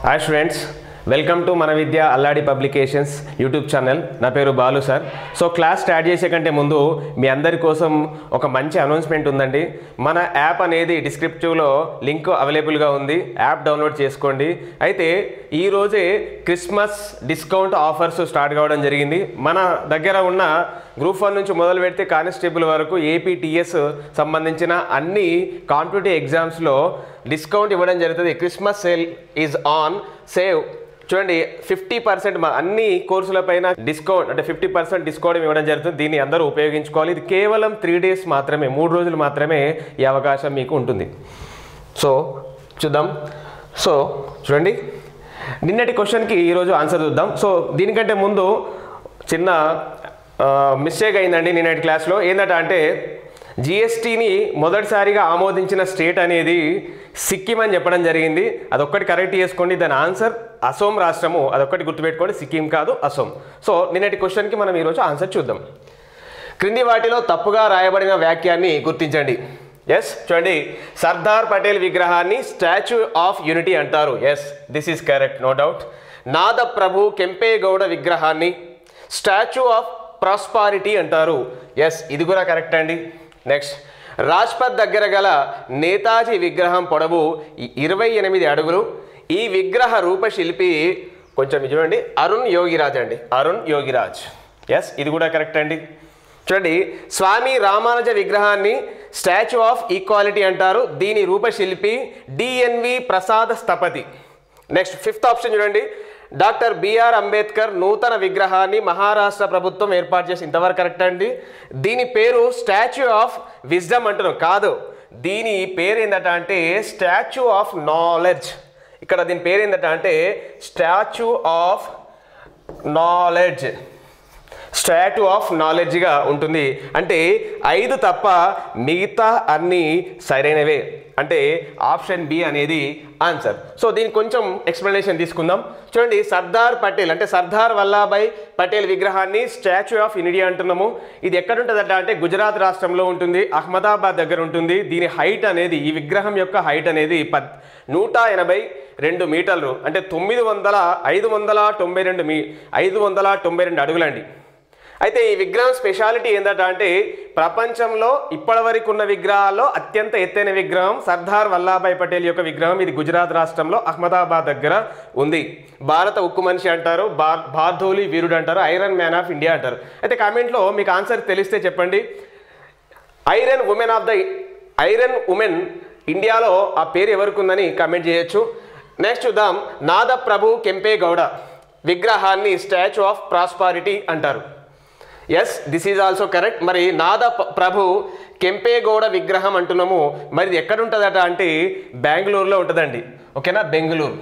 hi students welcome to మన Vidya Alladi publications YouTube channel నా పేరు Balu sir so class start చేసే కంటే ముందు మీ అందరి కోసం ఒక మంచి అనౌన్స్మెంట్ ఉందండి మన యాప్ అనేది డిస్క్రిప్టివ్లో లింక్ అవైలబుల్గా ఉంది యాప్ డౌన్లోడ్ చేసుకోండి అయితే ఈరోజే క్రిస్మస్ డిస్కౌంట్ ఆఫర్స్ స్టార్ట్ కావడం జరిగింది మన దగ్గర ఉన్న గ్రూప్ వన్ నుంచి మొదలు పెడితే కానిస్టేబుల్ వరకు ఏపీటీఎస్ సంబంధించిన అన్ని కాంపిటేటివ్ ఎగ్జామ్స్లో డిస్కౌంట్ ఇవ్వడం జరుగుతుంది Christmas sale is on save చూడండి ఫిఫ్టీ పర్సెంట్ అన్ని కోర్సుల పైన డిస్కౌంట్ అంటే ఫిఫ్టీ పర్సెంట్ డిస్కౌంట్ ఇవ్వడం జరుగుతుంది దీన్ని అందరూ ఉపయోగించుకోవాలి ఇది కేవలం త్రీ డేస్ మాత్రమే మూడు రోజులు మాత్రమే ఈ అవకాశం మీకు ఉంటుంది సో చూద్దాం సో చూడండి నిన్నటి క్వశ్చన్కి ఈరోజు ఆన్సర్ చూద్దాం సో దీనికంటే ముందు చిన్న మిస్టేక్ అయిందండి నిన్నటి క్లాస్లో ఏంటంటే అంటే జిఎస్టీని మొదటిసారిగా ఆమోదించిన స్టేట్ అనేది సిక్కిం అని చెప్పడం జరిగింది అదొక్కటి కరెక్ట్ చేసుకోండి దాని ఆన్సర్ అసోం రాష్ట్రము అదొక్కటి గుర్తుపెట్టుకోండి సిక్కిం కాదు అసోం సో నిన్నటి క్వశ్చన్కి మనం ఈరోజు ఆన్సర్ చూద్దాం క్రింది వాటిలో తప్పుగా రాయబడిన వాక్యాన్ని గుర్తించండి ఎస్ చూడండి సర్దార్ పటేల్ విగ్రహాన్ని స్టాచ్యూ ఆఫ్ యూనిటీ అంటారు yes this is correct no doubt Nada Prabhu Kempegowda విగ్రహాన్ని స్టాచ్యూ ఆఫ్ ప్రాస్పారిటీ అంటారు ఎస్ ఇది కూడా కరెక్ట్ అండి నెక్స్ట్ రాజ్పథ్ దగ్గర గల నేతాజీ విగ్రహం పొడవు ఇ- ఇరవై ఎనిమిది అడుగులు ఈ విగ్రహ రూపశిల్పి కొంచెం ఇది చూడండి అరుణ్ యోగిరాజ్ అండి అరుణ్ యోగిరాజ్ ఎస్ ఇది కూడా కరెక్ట్ అండి చూడండి స్వామి రామానుజ విగ్రహాన్ని స్టాచ్యూ ఆఫ్ ఈక్వాలిటీ అంటారు దీని రూపశిల్పి D N V Prasada Sthapati next fifth option చూడండి డాక్టర్ బిఆర్ అంబేద్కర్ నూతన విగ్రహాన్ని మహారాష్ట్ర ప్రభుత్వం ఏర్పాటు చేసి ఇంతవరకు కరెక్ట్ అండి దీని పేరు స్టాచ్యూ ఆఫ్ విజ్డమ్ అంటున్నాం కాదు దీని పేరు ఏంటంటే అంటే స్టాచ్యూ ఆఫ్ నాలెడ్జ్ ఇక్కడ దీని పేరు ఏంటంటే అంటే statue of knowledge statue of నాలెడ్జ్గా ఉంటుంది అంటే ఐదు తప్ప మిగతా అన్నీ సరైనవే అంటే ఆప్షన్ బి అనేది ఆన్సర్ సో దీనికి కొంచెం ఎక్స్ప్లెనేషన్ తీసుకుందాం చూడండి సర్దార్ పటేల్ అంటే సర్దార్ వల్లాభాయ్ పటేల్ విగ్రహాన్ని స్టాచ్యూ ఆఫ్ ఇండియా అంటున్నాము ఇది ఎక్కడ ఉంటుందట అంటే గుజరాత్ రాష్ట్రంలో ఉంటుంది అహ్మదాబాద్ దగ్గర ఉంటుంది దీని హైట్ అనేది ఈ విగ్రహం యొక్క హైట్ అనేది పద్ నూట ఎనభై రెండు మీటర్లు అంటే తొమ్మిది వందల ఐదు వందల తొంభై రెండు మీ ఐదు వందల తొంభై రెండు అడుగులండి అయితే ఈ విగ్రహం స్పెషాలిటీ ఏంటంటే అంటే ప్రపంచంలో ఇప్పటివరకు ఉన్న విగ్రహాల్లో అత్యంత ఎత్తైన విగ్రహం సర్దార్ వల్లాభాయ్ పటేల్ యొక్క విగ్రహం ఇది గుజరాత్ రాష్ట్రంలో అహ్మదాబాద్ దగ్గర ఉంది భారత ఉక్కు మనిషి అంటారు బా బార్ధోలి వీరుడు అంటారు ఐరన్ మ్యాన్ ఆఫ్ ఇండియా అంటారు అయితే కామెంట్లో మీకు ఆన్సర్ తెలిస్తే చెప్పండి iron woman of the iron woman ఇండియాలో ఆ పేరు ఎవరికి ఉందని కామెంట్ చేయొచ్చు నెక్స్ట్ చూద్దాం నాద ప్రభు కెంపేగౌడ విగ్రహాన్ని స్టాచ్యూ ఆఫ్ ప్రాస్పారిటీ అంటారు yes this is also correct మరి నాద ప- ప్రభు కెంపేగౌడ విగ్రహం అంటున్నాము మరి ఇది ఎక్కడ ఉంటుందట అంటే బెంగళూరులో ఉంటుందండి ఓకేనా బెంగళూరు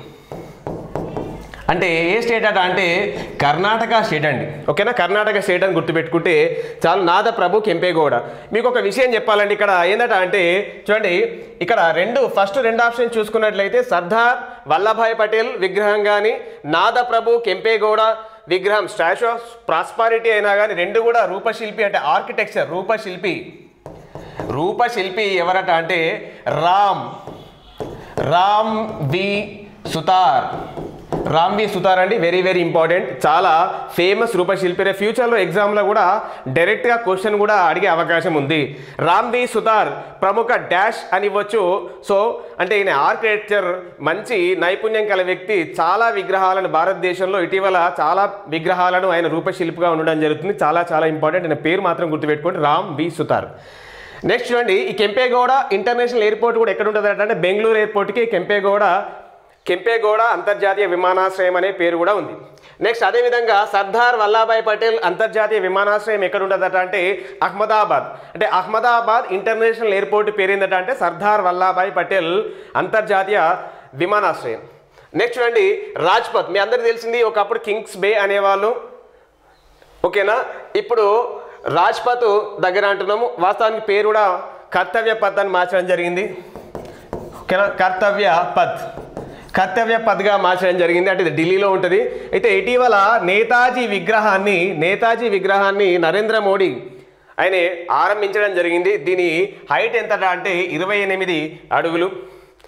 అంటే ఏ స్టేట్ అట అంటే కర్ణాటక స్టేట్ అండి ఓకేనా కర్ణాటక స్టేట్ అని గుర్తుపెట్టుకుంటే చాలు నాద ప్రభు కెంపేగౌడ మీకు ఒక విషయం చెప్పాలండి ఇక్కడ ఏంటంట అంటే చూడండి ఇక్కడ రెండు ఫస్ట్ రెండు ఆప్షన్ చూసుకున్నట్లయితే సర్దార్ వల్లభాయ్ పటేల్ విగ్రహం కానీ నాద ప్రభు కెంపేగౌడ విగ్రహం స్టాచ్యూ ఆఫ్ ప్రాస్పారిటీ అయినా కానీ రెండు కూడా రూపశిల్పి అంటే ఆర్కిటెక్చర్ రూపశిల్పి రూపశిల్పి ఎవరట అంటే రామ్ రామ్ వి సుతార్ రామ్ వి సుతార్ అండి వెరీ వెరీ ఇంపార్టెంట్ చాలా ఫేమస్ రూపశిల్పి రేపు ఫ్యూచర్లో ఎగ్జామ్లో కూడా డైరెక్ట్గా క్వశ్చన్ కూడా అడిగే అవకాశం ఉంది రామ్ వి సుతార్ ప్రముఖ డాష్ అని ఇవ్వచ్చు సో అంటే ఈయన ఆర్కిటెక్చర్ మంచి నైపుణ్యం కల వ్యక్తి చాలా విగ్రహాలను భారతదేశంలో ఇటీవల చాలా విగ్రహాలను ఆయన రూపశిల్పిగా ఉండడం జరుగుతుంది చాలా చాలా ఇంపార్టెంట్ ఆయన పేరు మాత్రం గుర్తుపెట్టుకోండి రామ్ వి సుతార్ నెక్స్ట్ చూడండి ఈ కెంపేగౌడ ఇంటర్నేషనల్ ఎయిర్పోర్ట్ కూడా ఎక్కడ ఉంటుంది అంటే బెంగళూరు ఎయిర్పోర్ట్కి కెంపేగౌడ కెంపేగౌడ అంతర్జాతీయ విమానాశ్రయం అనే పేరు కూడా ఉంది నెక్స్ట్ అదేవిధంగా సర్దార్ వల్లాభాయ్ పటేల్ అంతర్జాతీయ విమానాశ్రయం ఎక్కడ ఉంటుందట అంటే అహ్మదాబాద్ అంటే అహ్మదాబాద్ ఇంటర్నేషనల్ ఎయిర్పోర్ట్ పేరు ఏంటంటే అంటే సర్దార్ వల్లాభాయ్ పటేల్ అంతర్జాతీయ విమానాశ్రయం నెక్స్ట్ చూడండి రాజ్పథ్ మీ అందరికీ తెలిసింది ఒకప్పుడు కింగ్స్ బే అనేవాళ్ళు ఓకేనా ఇప్పుడు రాజ్పథ్ దగ్గర అంటున్నాము వాస్తవానికి పేరు కూడా కర్తవ్య పథ్ అని మార్చడం జరిగింది ఓకేనా కర్తవ్య పథ్ కర్తవ్య పథ్గా మార్చడం జరిగింది అంటే ఇది ఢిల్లీలో ఉంటుంది అయితే ఇటీవల నేతాజీ విగ్రహాన్ని నేతాజీ విగ్రహాన్ని నరేంద్ర మోడీ ఆయన ఆరంభించడం జరిగింది దీని హైట్ ఎంత అంటే ఇరవై ఎనిమిది అడుగులు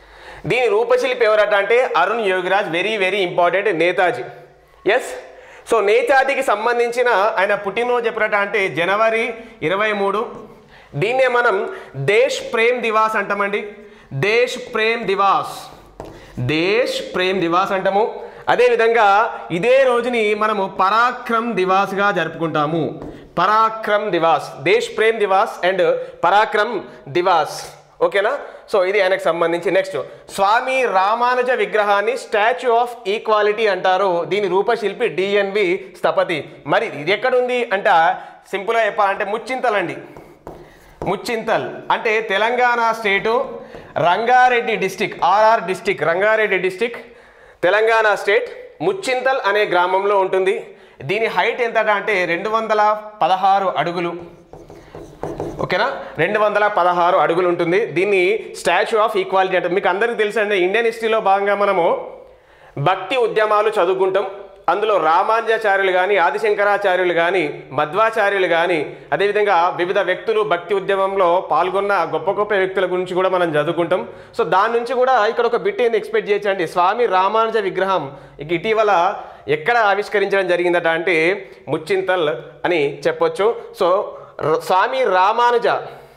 దీని రూపశిల్పి ఎవరట అంటే Arun Yogiraj very very important Netaji yes so నేతాజీకి సంబంధించిన ఆయన పుట్టినరోజు ఎప్పుడట అంటే జనవరి ఇరవై మూడు దీన్నే మనం దేశ్ ప్రేమ్ దివాస్ అంటామండి దేశ్ ప్రేమ్ దివాస్ దేశ్ ప్రేమ్ దివాస్ అంటాము అదేవిధంగా ఇదే రోజుని మనము పరాక్రమ్ దివాస్గా జరుపుకుంటాము పరాక్రమ్ దివాస్ దేశ్ ప్రేమ్ దివాస్ అండ్ పరాక్రమ్ దివాస్ ఓకేనా సో ఇది ఆయనకు సంబంధించి నెక్స్ట్ స్వామి రామానుజ విగ్రహాన్ని స్టాచ్యూ ఆఫ్ ఈక్వాలిటీ అంటారు దీని రూపశిల్పి డిఎన్బి స్థపతి మరి ఇది ఎక్కడుంది అంట సింపుల్గా చెప్పాలంటే ముచ్చింతలండి ముచ్చింతల్ అంటే Telangana state Rangareddy district R R district Rangareddy district Telangana state Muchintal అనే గ్రామంలో ఉంటుంది దీని హైట్ ఎంత అంటే రెండు వందల పదహారు అడుగులు ఓకేనా రెండు వందల పదహారు అడుగులు ఉంటుంది దీన్ని స్టాచ్యూ ఆఫ్ ఈక్వాలిటీ అంటే మీకు అందరికీ తెలుసండి ఇండియన్ హిస్టరీలో భాగంగా మనము భక్తి ఉద్యమాలు చదువుకుంటాం అందులో రామానుజాచార్యులు కానీ ఆదిశంకరాచార్యులు కానీ మధ్వాచార్యులు కానీ అదేవిధంగా వివిధ వ్యక్తులు భక్తి ఉద్యమంలో పాల్గొన్న గొప్ప గొప్ప వ్యక్తుల గురించి కూడా మనం చదువుకుంటాం సో దాని నుంచి కూడా ఇక్కడ ఒక బిట్ ఏంది ఎక్స్పెక్ట్ చేయొచ్చండి స్వామి రామానుజ విగ్రహం ఇక ఇటీవల ఎక్కడ ఆవిష్కరించడం జరిగిందట అంటే ముచ్చింతల్ అని చెప్పొచ్చు సో ర- స్వామి రామానుజ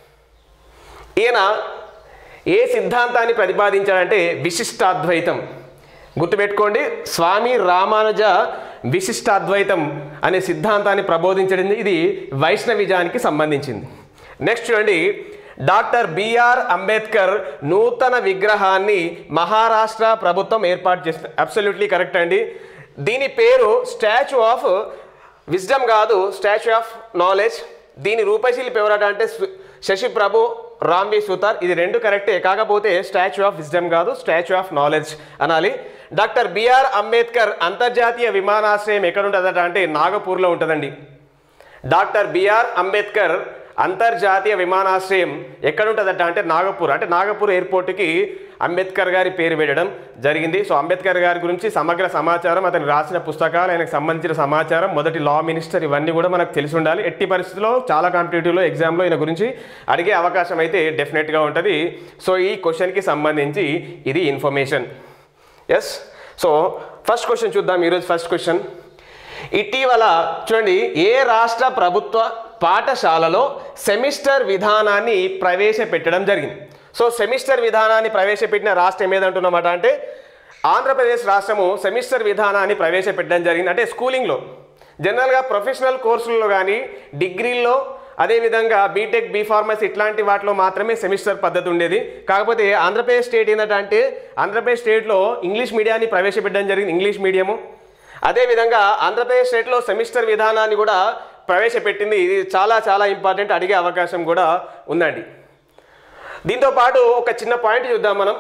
ఈయన ఏ సిద్ధాంతాన్ని ప్రతిపాదించాడంటే విశిష్టాద్వైతం గుర్తుపెట్టుకోండి స్వామి రామానుజ విశిష్టాద్వైతం అనే సిద్ధాంతాన్ని ప్రబోధించడం ఇది వైష్ణవిజానికి సంబంధించింది నెక్స్ట్ చూడండి డాక్టర్ బిఆర్ అంబేద్కర్ నూతన విగ్రహాన్ని మహారాష్ట్ర ప్రభుత్వం ఏర్పాటు చేస్తుంది అబ్సల్యూట్లీ కరెక్ట్ అండి దీని పేరు స్టాచ్యూ ఆఫ్ విజ్డమ్ కాదు స్టాచ్యూ ఆఫ్ నాలెడ్జ్ దీని రూపశిల్పి ఎవరట అంటే సు- శశి ప్రభు రామ్వి సుతార్ ఇది రెండు కరెక్టే కాకపోతే స్టాచ్యూ ఆఫ్ విజ్డమ్ కాదు స్టాచ్యూ ఆఫ్ నాలెడ్జ్ అనాలి డాక్టర్ బిఆర్ అంబేద్కర్ అంతర్జాతీయ విమానాశ్రయం ఎక్కడ ఉంటుందట అంటే నాగపూర్లో ఉంటుందండి డాక్టర్ బిఆర్ అంబేద్కర్ అంతర్జాతీయ విమానాశ్రయం ఎక్కడ ఉంటుందట అంటే నాగపూర్ అంటే నాగపూర్ ఎయిర్పోర్ట్కి అంబేద్కర్ గారి పేరు పెట్టడం జరిగింది సో అంబేద్కర్ గారి గురించి సమగ్ర సమాచారం అతను రాసిన పుస్తకాలు ఆయనకు సంబంధించిన సమాచారం మొదటి లా మినిస్టర్ ఇవన్నీ కూడా మనకు తెలిసి ఉండాలి ఎట్టి పరిస్థితుల్లో చాలా కాంపిటేటివ్లో ఎగ్జామ్లో ఈయన గురించి అడిగే అవకాశం అయితే డెఫినెట్గా ఉంటుంది సో ఈ క్వశ్చన్కి సంబంధించి ఇది information yes so first question చూద్దాం ఈరోజు ఫస్ట్ క్వశ్చన్ ఇటీవల చూడండి ఏ రాష్ట్ర ప్రభుత్వ పాఠశాలలో సెమిస్టర్ విధానాన్ని ప్రవేశపెట్టడం జరిగింది సో సెమిస్టర్ విధానాన్ని ప్రవేశపెట్టిన రాష్ట్రం ఏదంటున్నమాట అంటే ఆంధ్రప్రదేశ్ రాష్ట్రము సెమిస్టర్ విధానాన్ని ప్రవేశపెట్టడం జరిగింది అంటే స్కూలింగ్లో జనరల్గా ప్రొఫెషనల్ కోర్సుల్లో కానీ డిగ్రీల్లో అదేవిధంగా బీటెక్ బీ ఫార్మసీ ఇట్లాంటి వాటిలో మాత్రమే సెమిస్టర్ పద్ధతి ఉండేది కాకపోతే ఆంధ్రప్రదేశ్ స్టేట్ ఏంటంటే ఆంధ్రప్రదేశ్ స్టేట్లో ఇంగ్లీష్ మీడియాన్ని ప్రవేశపెట్టడం జరిగింది ఇంగ్లీష్ మీడియము అదేవిధంగా ఆంధ్రప్రదేశ్ స్టేట్లో సెమిస్టర్ విధానాన్ని కూడా ప్రవేశపెట్టింది ఇది చాలా చాలా ఇంపార్టెంట్ అడిగే అవకాశం కూడా ఉందండి దీంతో పాటు ఒక చిన్న పాయింట్ చూద్దాం మనం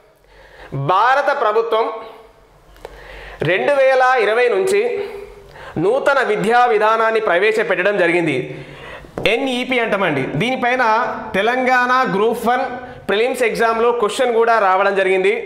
భారత ప్రభుత్వం రెండు వేల ఇరవై నుంచి నూతన విద్యా విధానాన్ని ప్రవేశపెట్టడం జరిగింది ఎన్ఈపి అంటామండి దీనిపైన తెలంగాణ గ్రూప్ వన్ ప్రిలిమ్స్ ఎగ్జామ్లో క్వశ్చన్ కూడా రావడం జరిగింది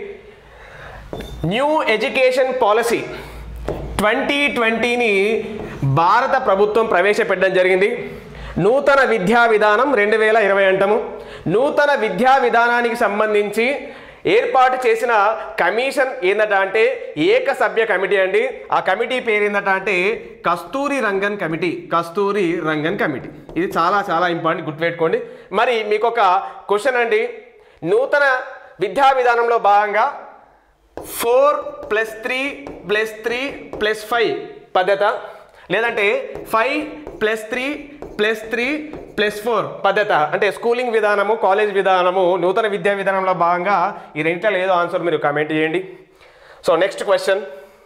న్యూ ఎడ్యుకేషన్ పాలసీ ట్వంటీ ట్వంటీని భారత ప్రభుత్వం ప్రవేశపెట్టడం జరిగింది నూతన విద్యా విధానం రెండు వేల ఇరవై అంటాము నూతన విద్యా విధానానికి సంబంధించి ఏర్పాటు చేసిన కమిషన్ ఏందట అంటే ఏక సభ్య కమిటీ అండి ఆ కమిటీ పేరు ఏందట అంటే కస్తూరి రంగన్ కమిటీ కస్తూరి రంగన్ కమిటీ ఇది చాలా చాలా ఇంపార్టెంట్ గుర్తుపెట్టుకోండి మరి మీకు ఒక క్వశ్చన్ అండి నూతన విద్యా విధానంలో భాగంగా four plus three plus three plus five పద్ధత లేదంటే five plus three plus three plus four పద్ధత అంటే స్కూలింగ్ విధానము కాలేజ్ విధానము నూతన విద్యా విధానంలో భాగంగా ఈ రెంట్లో ఏదో ఆన్సర్ మీరు కామెంట్ చేయండి so next question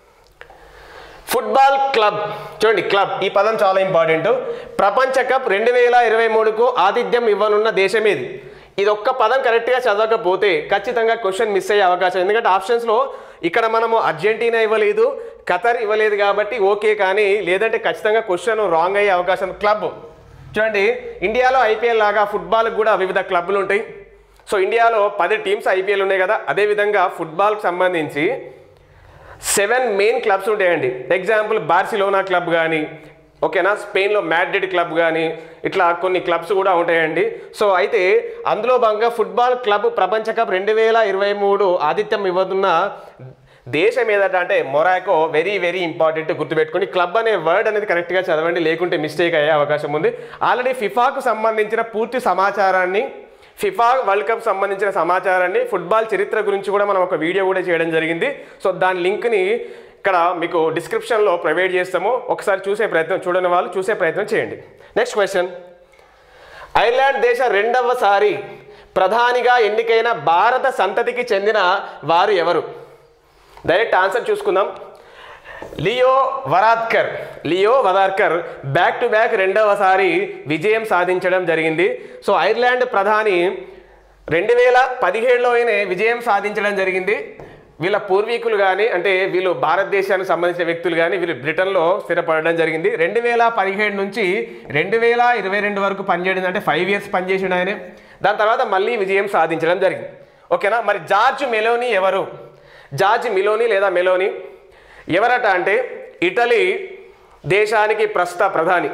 football club చూడండి క్లబ్ ఈ పదం చాలా ఇంపార్టెంట్ ప్రపంచ కప్ రెండు వేల ఇరవై మూడుకు ఆతిథ్యం ఇవ్వనున్న దేశం ఏది ఇది ఒక్క పదం కరెక్ట్గా చదవకపోతే ఖచ్చితంగా క్వశ్చన్ మిస్ అయ్యే అవకాశం ఎందుకంటే ఆప్షన్స్లో ఇక్కడ మనము అర్జెంటీనా ఇవ్వలేదు ఖతర్ ఇవ్వలేదు కాబట్టి ఓకే కానీ లేదంటే ఖచ్చితంగా క్వశ్చన్ రాంగ్ అయ్యే అవకాశం క్లబ్ చూడండి ఇండియాలో ఐపీఎల్ లాగా ఫుట్బాల్కి కూడా వివిధ క్లబ్లు ఉంటాయి సో ఇండియాలో పది టీమ్స్ ఐపీఎల్ ఉన్నాయి కదా అదేవిధంగా ఫుట్బాల్కి సంబంధించి సెవెన్ మెయిన్ క్లబ్స్ ఉంటాయండి ఎగ్జాంపుల్ బార్సిలోనా క్లబ్ కానీ ఓకేనా స్పెయిన్లో మ్యాడ్రిడ్ క్లబ్ కానీ ఇట్లా కొన్ని క్లబ్స్ కూడా ఉంటాయండి సో అయితే అందులో భాగంగా ఫుట్బాల్ క్లబ్ ప్రపంచ కప్ రెండు వేల ఇరవై మూడు ఆతిథ్యం ఇవ్వనున్న దేశం ఏదట అంటే మొరాకో వెరీ వెరీ ఇంపార్టెంట్ గుర్తుపెట్టుకోండి క్లబ్ అనే వర్డ్ అనేది కరెక్ట్గా చదవండి లేకుంటే మిస్టేక్ అయ్యే అవకాశం ఉంది ఆల్రెడీ ఫిఫాకు సంబంధించిన పూర్తి సమాచారాన్ని ఫిఫా వరల్డ్ కప్ సంబంధించిన సమాచారాన్ని ఫుట్బాల్ చరిత్ర గురించి కూడా మనం ఒక వీడియో కూడా చేయడం జరిగింది సో దాని లింక్ని ఇక్కడ మీకు డిస్క్రిప్షన్లో ప్రొవైడ్ చేస్తాము ఒకసారి చూసే ప్రయత్నం చూడని వాళ్ళు చూసే ప్రయత్నం చేయండి నెక్స్ట్ క్వశ్చన్ ఐర్లాండ్ దేశ రెండవసారి ప్రధానిగా ఎన్నికైన భారత సంతతికి చెందిన వారు ఎవరు డైరెక్ట్ ఆన్సర్ చూసుకుందాం Leo Varadkar Leo Varadkar back to back రెండవసారి విజయం సాధించడం జరిగింది సో ఐర్లాండ్ ప్రధాని రెండు వేల పదిహేడులోనే విజయం సాధించడం జరిగింది వీళ్ళ పూర్వీకులు కానీ అంటే వీళ్ళు భారతదేశానికి సంబంధించిన వ్యక్తులు కానీ వీళ్ళు బ్రిటన్లో స్థిరపడడం జరిగింది రెండు వేల పదిహేడు నుంచి రెండు వేల ఇరవై రెండు వరకు పనిచేయడం అంటే ఫైవ్ ఇయర్స్ పనిచేసిండు ఆయన దాని తర్వాత మళ్ళీ విజయం సాధించడం జరిగింది ఓకేనా మరి జార్జ్ మెలోనీ ఎవరు జార్జ్ మిలోనీ లేదా మెలోనీ ఎవరట అంటే ఇటలీ దేశానికి ప్రస్తుత ప్రధాని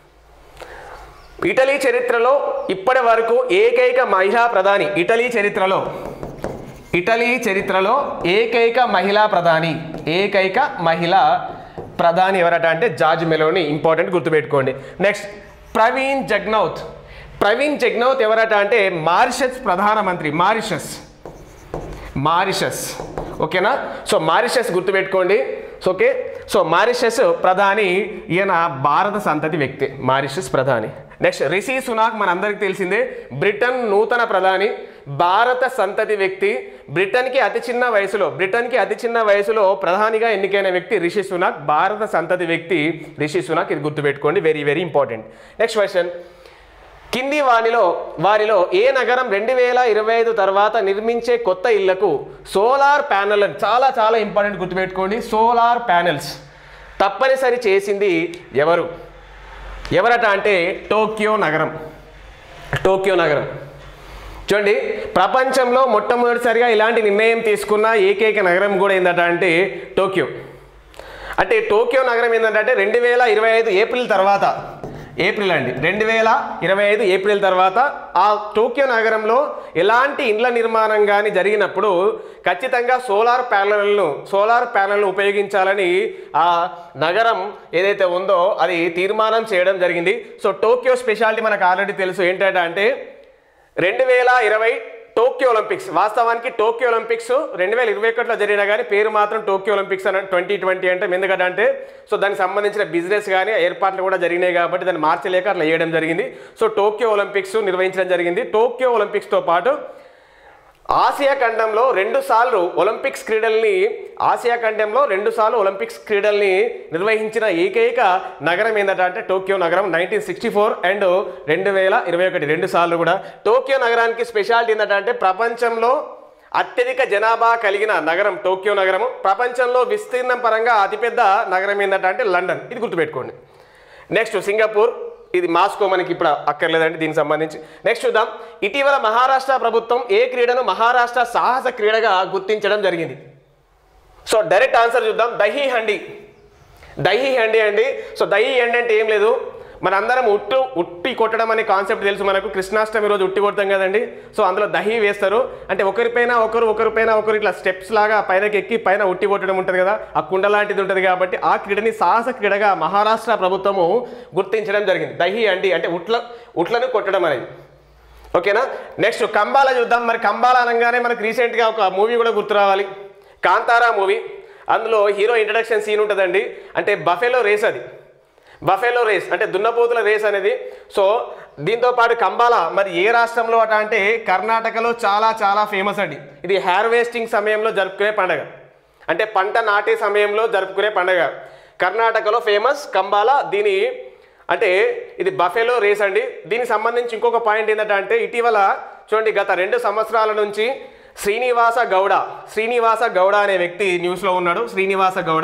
ఇటలీ చరిత్రలో ఇప్పటి వరకు ఏకైక మహిళా ప్రధాని ఇటలీ చరిత్రలో ఇటలీ చరిత్రలో ఏకైక మహిళా ప్రధాని ఏకైక మహిళా ప్రధాని ఎవరట అంటే జార్జ్ మెలోని ఇంపార్టెంట్ గుర్తుపెట్టుకోండి next Pravind Jugnauth Pravind Jugnauth ఎవరట అంటే మారిషస్ ప్రధానమంత్రి మారిషస్ మారిషస్ ఓకేనా సో మారిషస్ గుర్తుపెట్టుకోండి సో ఓకే సో మారిషస్ ప్రధాని ఈయన భారత సంతతి వ్యక్తి మారిషస్ ప్రధాని నెక్స్ట్ రిషి సునాక్ మనందరికీ తెలిసిందే బ్రిటన్ నూతన ప్రధాని భారత సంతతి వ్యక్తి బ్రిటన్కి అతి చిన్న వయసులో బ్రిటన్కి అతి చిన్న వయసులో ప్రధానిగా ఎన్నికైన వ్యక్తి రిషి సునాక్ భారత సంతతి వ్యక్తి రిషి సునాక్ ఇది గుర్తుపెట్టుకోండి very very important next question కింది వారిలో వారిలో ఏ నగరం రెండు వేల ఇరవై ఐదు తర్వాత నిర్మించే కొత్త ఇళ్లకు సోలార్ ప్యానెల్ చాలా చాలా ఇంపార్టెంట్ గుర్తుపెట్టుకోండి సోలార్ ప్యానెల్స్ తప్పనిసరి చేసింది ఎవరు ఎవరట అంటే టోక్యో నగరం టోక్యో నగరం చూడండి ప్రపంచంలో మొట్టమొదటిసారిగా ఇలాంటి నిర్ణయం తీసుకున్న ఏకైక నగరం కూడా ఏందట అంటే టోక్యో అంటే టోక్యో నగరం ఏంటంటే రెండు వేల ఇరవై ఐదు ఏప్రిల్ తర్వాత ఏప్రిల్ అండి రెండు వేల ఇరవై ఐదు ఏప్రిల్ తర్వాత ఆ టోక్యో నగరంలో ఎలాంటి ఇండ్ల నిర్మాణం కానీ జరిగినప్పుడు ఖచ్చితంగా సోలార్ ప్యానెల్ను సోలార్ ప్యానెల్ను ఉపయోగించాలని ఆ నగరం ఏదైతే ఉందో అది తీర్మానం చేయడం జరిగింది సో టోక్యో స్పెషాలిటీ మనకు ఆల్రెడీ తెలుసు ఏంటంటే అంటే రెండు వేల ఇరవై టోక్యో ఒలింపిక్స్ వాస్తవానికి టోక్యో ఒలింపిక్స్ రెండు వేల ఇరవై ఒకటిలో జరిగినా కానీ పేరు మాత్రం టోక్యో ఒలింపిక్స్ అని ట్వంటీ ట్వంటీ అంటే ఎందుకంటే అంటే సో దానికి సంబంధించిన బిజినెస్ కానీ ఏర్పాట్లు కూడా జరిగినాయి కాబట్టి దాన్ని మార్చలేక అట్లా వేయడం జరిగింది సో టోక్యో ఒలింపిక్స్ నిర్వహించడం జరిగింది టోక్యో ఒలింపిక్స్తో పాటు ఆసియా ఖండంలో రెండు సార్లు ఒలింపిక్స్ క్రీడల్ని ఆసియా ఖండంలో రెండు సార్లు ఒలింపిక్స్ క్రీడల్ని నిర్వహించిన ఏకైక నగరం ఏంటంటే అంటే టోక్యో నగరం నైన్టీన్ సిక్స్టీ ఫోర్ అండ్ రెండు వేల ఇరవై ఒకటి రెండు సార్లు కూడా టోక్యో నగరానికి స్పెషాలిటీ ఏంటంటే అంటే ప్రపంచంలో అత్యధిక జనాభా కలిగిన నగరం టోక్యో నగరము ప్రపంచంలో విస్తీర్ణం పరంగా అతిపెద్ద నగరం ఏంటంటే అంటే లండన్ ఇది గుర్తుపెట్టుకోండి నెక్స్ట్ సింగపూర్ ఇది మాస్కో మనకి ఇప్పుడు అక్కర్లేదండి దీనికి సంబంధించి నెక్స్ట్ చూద్దాం ఇటీవల మహారాష్ట్ర ప్రభుత్వం ఏ క్రీడను మహారాష్ట్ర సాహస క్రీడగా గుర్తించడం జరిగింది సో డైరెక్ట్ ఆన్సర్ చూద్దాం దహీ హండి దహీ హండి అండి సో దహీ హండి అంటే ఏం లేదు మనందరం ఉట్టు ఉట్టి కొట్టడం అనే కాన్సెప్ట్ తెలుసు మనకు కృష్ణాష్టమి రోజు ఉట్టి కొడతాం కదండి సో అందులో దహీ వేస్తారు అంటే ఒకరిపైన ఒకరు ఒకరిపైన ఒకరు ఇట్లా స్టెప్స్ లాగా పైనకి ఎక్కి పైన ఉట్టి కొట్టడం ఉంటుంది కదా ఆ కుండ లాంటిది ఉంటుంది కాబట్టి ఆ క్రీడని సాహస క్రీడగా మహారాష్ట్ర ప్రభుత్వము గుర్తించడం జరిగింది దహీ అండి అంటే ఉట్ల ఉట్లను కొట్టడం అనేది ఓకేనా నెక్స్ట్ కంబాల చూద్దాం మరి కంబాల అనగానే మనకు రీసెంట్గా ఒక మూవీ కూడా గుర్తు రావాలి కాంతారా మూవీ అందులో హీరో ఇంట్రడక్షన్ సీన్ ఉంటుందండి అంటే బఫెలో రేస్ అది బఫెలో రేస్ అంటే దున్నపోతుల రేస్ అనేది సో దీంతో పాటు కంబాల మరి ఏ రాష్ట్రంలో అట అంటే కర్ణాటకలో చాలా చాలా ఫేమస్ అండి ఇది హార్వెస్టింగ్ సమయంలో జరుపుకునే పండగ అంటే పంట నాటే సమయంలో జరుపుకునే పండగ కర్ణాటకలో ఫేమస్ కంబాల దీని అంటే ఇది బఫెలో రేస్ అండి దీనికి సంబంధించి ఇంకొక పాయింట్ ఏంటంటే అంటే ఇటీవల చూడండి గత రెండు సంవత్సరాల నుంచి శ్రీనివాస గౌడ శ్రీనివాస గౌడ అనే వ్యక్తి న్యూస్లో ఉన్నాడు శ్రీనివాస గౌడ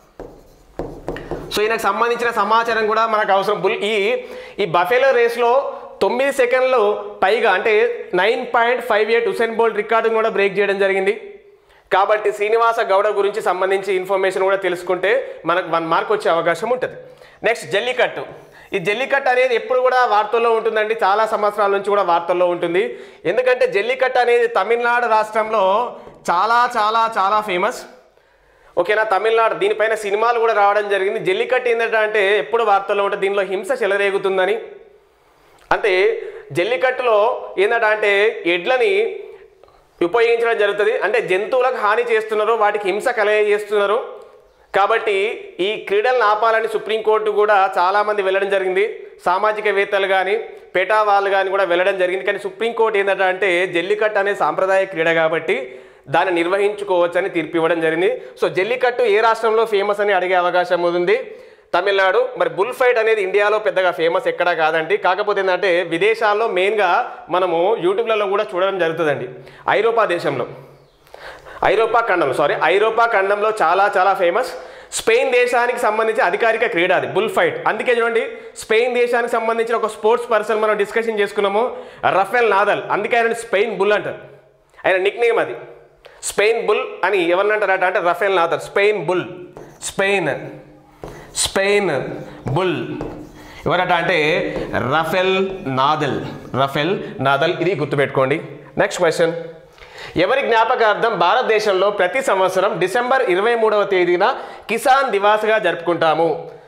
సో ఈయనకు సంబంధించిన సమాచారం కూడా మనకు అవసరం బుల్ ఈ ఈ బఫెలో రేస్లో తొమ్మిది సెకండ్లు పైగా అంటే nine point five eight Usain Bolt రికార్డును కూడా బ్రేక్ చేయడం జరిగింది కాబట్టి శ్రీనివాస గౌడ గురించి సంబంధించి ఇన్ఫర్మేషన్ కూడా తెలుసుకుంటే మనకు వన్ మార్క్ వచ్చే అవకాశం ఉంటుంది నెక్స్ట్ జల్లికట్టు ఈ జల్లికట్టు అనేది ఎప్పుడు కూడా వార్తల్లో ఉంటుందండి చాలా సంవత్సరాల నుంచి కూడా వార్తల్లో ఉంటుంది ఎందుకంటే జల్లికట్టు అనేది తమిళనాడు రాష్ట్రంలో చాలా చాలా చాలా ఫేమస్ ఓకేనా తమిళనాడు దీనిపైన సినిమాలు కూడా రావడం జరిగింది జల్లికట్టు ఏంటంటే ఎప్పుడు వార్తల్లో ఉంటుంది దీనిలో హింస చెలరేగుతుందని అంటే జల్లికట్టులో ఏంటంటే ఎడ్లని ఉపయోగించడం జరుగుతుంది అంటే జంతువులకు హాని చేస్తున్నారు వాటికి హింస కలగజేస్తున్నారు కాబట్టి ఈ క్రీడలను ఆపాలని సుప్రీంకోర్టు కూడా చాలామంది వెళ్ళడం జరిగింది సామాజికవేత్తలు కానీ పేటా వాళ్ళు కానీ కూడా వెళ్ళడం జరిగింది కానీ సుప్రీంకోర్టు ఏంటంటే అంటే జల్లికట్టు అనే సాంప్రదాయ క్రీడ కాబట్టి దాన్ని నిర్వహించుకోవచ్చని తీర్పు ఇవ్వడం జరిగింది సో జల్లికట్టు ఏ రాష్ట్రంలో ఫేమస్ అని అడిగే అవకాశం ఉంది తమిళనాడు మరి బుల్ ఫైట్ అనేది ఇండియాలో పెద్దగా ఫేమస్ ఎక్కడా కాదండి కాకపోతే ఏంటంటే విదేశాల్లో మెయిన్గా మనము యూట్యూబ్లలో కూడా చూడడం జరుగుతుందండి ఐరోపా దేశంలో ఐరోపా ఖండంలో సారీ ఐరోపా ఖండంలో చాలా చాలా ఫేమస్ స్పెయిన్ దేశానికి సంబంధించి అధికారిక క్రీడ అది బుల్ ఫైట్ అందుకే చూడండి స్పెయిన్ దేశానికి సంబంధించిన ఒక స్పోర్ట్స్ పర్సన్ మనం డిస్కషన్ చేసుకున్నాము రఫెల్ నాదల్ అందుకే ఆయన స్పెయిన్ బుల్ అంటారు ఆయన నిక్ నేమ్ అది స్పెయిన్ బుల్ అని ఎవరిని అంటారట అంటే Rafael Nadal Spain bull Spain Spain bull ఎవరట అంటే రఫెల్ నాదల్ రఫెల్ నాదల్ ఇది గుర్తుపెట్టుకోండి నెక్స్ట్ క్వశ్చన్ ఎవరి జ్ఞాపకార్థం భారతదేశంలో ప్రతి సంవత్సరం డిసెంబర్ ఇరవై మూడవ తేదీన కిసాన్ దివాస్గా జరుపుకుంటాము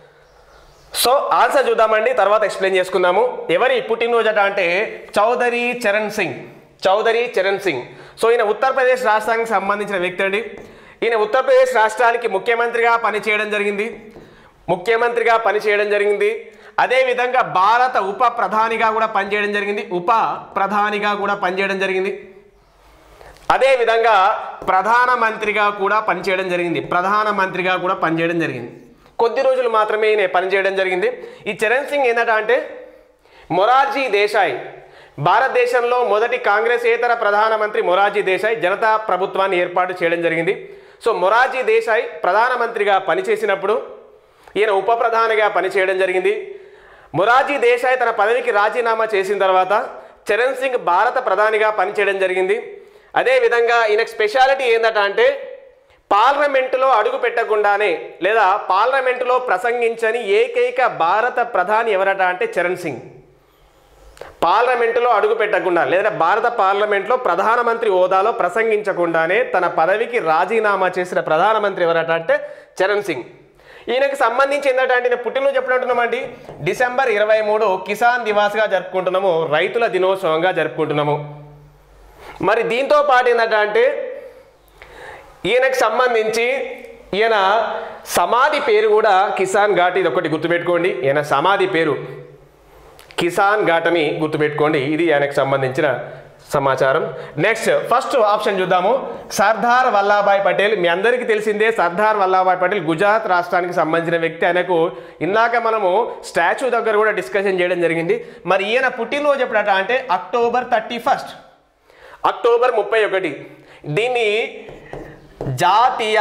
సో ఆన్సర్ చూద్దామండి తర్వాత ఎక్స్ప్లెయిన్ చేసుకుందాము ఎవరి పుట్టినరోజట అంటే చౌదరి చరణ్ సింగ్ చౌదరి చరణ్ సింగ్ సో ఈయన ఉత్తరప్రదేశ్ రాష్ట్రానికి సంబంధించిన వ్యక్తి అండి ఈయన ఉత్తరప్రదేశ్ రాష్ట్రానికి ముఖ్యమంత్రిగా పనిచేయడం జరిగింది ముఖ్యమంత్రిగా పనిచేయడం జరిగింది అదేవిధంగా భారత ఉప ప్రధానిగా కూడా పనిచేయడం జరిగింది ఉప ప్రధానిగా కూడా పనిచేయడం జరిగింది అదేవిధంగా ప్రధానమంత్రిగా కూడా పనిచేయడం జరిగింది ప్రధానమంత్రిగా కూడా పనిచేయడం జరిగింది కొద్ది రోజులు మాత్రమే ఈయన పనిచేయడం జరిగింది ఈ చరణ్ సింగ్ ఏంటంటే అంటే మొరార్జీ దేశాయ్ భారతదేశంలో మొదటి కాంగ్రెసేతర ప్రధానమంత్రి మొరార్జీ దేశాయ్ జనతా ప్రభుత్వాన్ని ఏర్పాటు చేయడం జరిగింది సో మొరార్జీ దేశాయ్ ప్రధానమంత్రిగా పనిచేసినప్పుడు ఈయన ఉప ప్రధానిగా పనిచేయడం జరిగింది మొరార్జీ దేశాయ్ తన పదవికి రాజీనామా చేసిన తర్వాత చరణ్ సింగ్ భారత ప్రధానిగా పనిచేయడం జరిగింది అదేవిధంగా ఈయనకు స్పెషాలిటీ ఏందట అంటే పార్లమెంటులో అడుగు పెట్టకుండానే లేదా పార్లమెంటులో ప్రసంగించని ఏకైక భారత ప్రధాని ఎవరట అంటే చరణ్ సింగ్ పార్లమెంటులో అడుగు పెట్టకుండా లేదా భారత పార్లమెంట్లో ప్రధానమంత్రి హోదాలో ప్రసంగించకుండానే తన పదవికి రాజీనామా చేసిన ప్రధానమంత్రి ఎవరట అంటే చరణ్ సింగ్ ఈయనకి సంబంధించి ఏంటంటే అంటే పుట్టినరోజు ఎప్పుడు అంటున్నామండి డిసెంబర్ ఇరవై మూడు కిసాన్ దివాస్గా జరుపుకుంటున్నాము రైతుల దినోత్సవంగా జరుపుకుంటున్నాము మరి దీంతో పాటు ఏంటంటే అంటే ఈయనకు సంబంధించి ఈయన సమాధి పేరు కూడా కిసాన్ ఘాట్ ఇది ఒకటి గుర్తుపెట్టుకోండి ఈయన సమాధి పేరు కిసాన్ ఘాట్ అని గుర్తుపెట్టుకోండి ఇది ఆయనకు సంబంధించిన సమాచారం నెక్స్ట్ ఫస్ట్ ఆప్షన్ చూద్దాము సర్దార్ వల్లభాయ్ పటేల్ మీ అందరికీ తెలిసిందే సర్దార్ వల్లభాయ్ పటేల్ గుజరాత్ రాష్ట్రానికి సంబంధించిన వ్యక్తి ఆయనకు ఇందాక మనము స్టాచ్యూ దగ్గర కూడా డిస్కషన్ చేయడం జరిగింది మరి ఈయన పుట్టినరోజు ఎప్పుడట అంటే అక్టోబర్ థర్టీ ఫస్ట్ అక్టోబర్ ముప్పై ఒకటి దీన్ని జాతీయ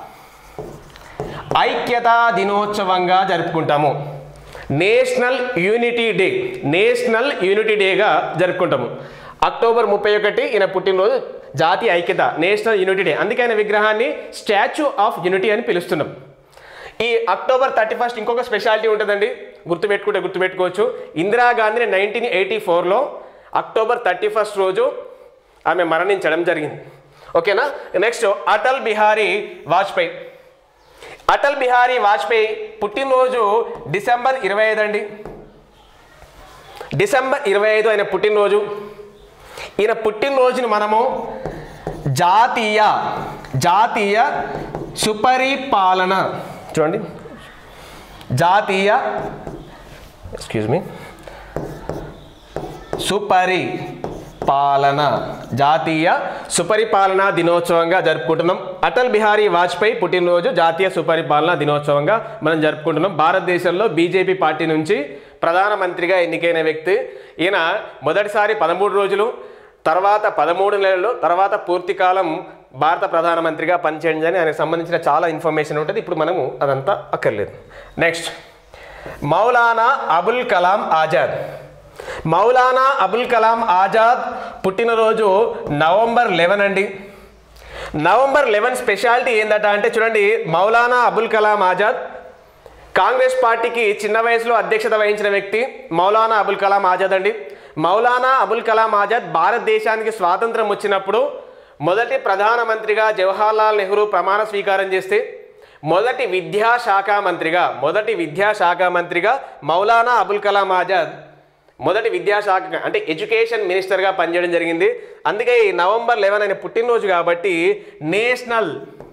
ఐక్యతా దినోత్సవంగా జరుపుకుంటాము national unity day national unity డేగా జరుపుకుంటాము అక్టోబర్ ముప్పై ఒకటి ఈయన పుట్టినరోజు జాతీయ ఐక్యత నేషనల్ యూనిటీ డే అందుకే ఆయన విగ్రహాన్ని స్టాచ్యూ ఆఫ్ యూనిటీ అని పిలుస్తున్నాం ఈ అక్టోబర్ థర్టీ ఫస్ట్ ఇంకొక స్పెషాలిటీ ఉంటుందండి గుర్తుపెట్టుకుంటే గుర్తుపెట్టుకోవచ్చు ఇందిరాగాంధీని నైన్టీన్ ఎయిటీ ఫోర్లో అక్టోబర్ థర్టీ ఫస్ట్ రోజు ఆమె మరణించడం జరిగింది ఓకేనా నెక్స్ట్ అటల్ బిహారీ వాజ్పేయి అటల్ బిహారీ వాజ్పేయి పుట్టినరోజు డిసెంబర్ ఇరవై ఐదు అండి డిసెంబర్ ఇరవై ఐదు ఆయన పుట్టినరోజు ఈయన పుట్టినరోజుని మనము జాతీయ జాతీయ సుపరిపాలన చూడండి జాతీయ ఎక్స్క్యూజ్ మీ సుపరి పాలన జాతీయ సుపరిపాలన దినోత్సవంగా జరుపుకుంటున్నాం అటల్ బిహారీ వాజ్పేయి పుట్టినరోజు జాతీయ సుపరిపాలన దినోత్సవంగా మనం జరుపుకుంటున్నాం భారతదేశంలో బీజేపీ పార్టీ నుంచి ప్రధానమంత్రిగా ఎన్నికైన వ్యక్తి ఈయన మొదటిసారి పదమూడు రోజులు తర్వాత పదమూడు నెలలు తర్వాత పూర్తి కాలం భారత ప్రధానమంత్రిగా పనిచేయండి అని ఆయనకు సంబంధించిన చాలా ఇన్ఫర్మేషన్ ఉంటుంది ఇప్పుడు మనము అదంతా అక్కర్లేదు నెక్స్ట్ మౌలానా అబుల్ కలాం ఆజాద్ మౌలానా అబుల్ కలాం ఆజాద్ పుట్టినరోజు నవంబర్ లెవెన్ అండి నవంబర్ లెవెన్ స్పెషాలిటీ ఏందట అంటే చూడండి మౌలానా అబుల్ కలాం ఆజాద్ కాంగ్రెస్ పార్టీకి చిన్న వయసులో అధ్యక్షత వహించిన వ్యక్తి మౌలానా అబుల్ కలాం ఆజాద్ అండి మౌలానా అబుల్ కలాం ఆజాద్ భారతదేశానికి స్వాతంత్రం వచ్చినప్పుడు మొదటి ప్రధానమంత్రిగా జవహర్లాల్ నెహ్రూ ప్రమాణ స్వీకారం చేస్తే మొదటి విద్యాశాఖ మంత్రిగా మొదటి విద్యాశాఖ మంత్రిగా మౌలానా అబుల్ కలాం ఆజాద్ మొదటి విద్యాశాఖ అంటే ఎడ్యుకేషన్ మినిస్టర్గా పనిచేయడం జరిగింది అందుకే ఈ నవంబర్ లెవెన్ అనే పుట్టినరోజు కాబట్టి నేషనల్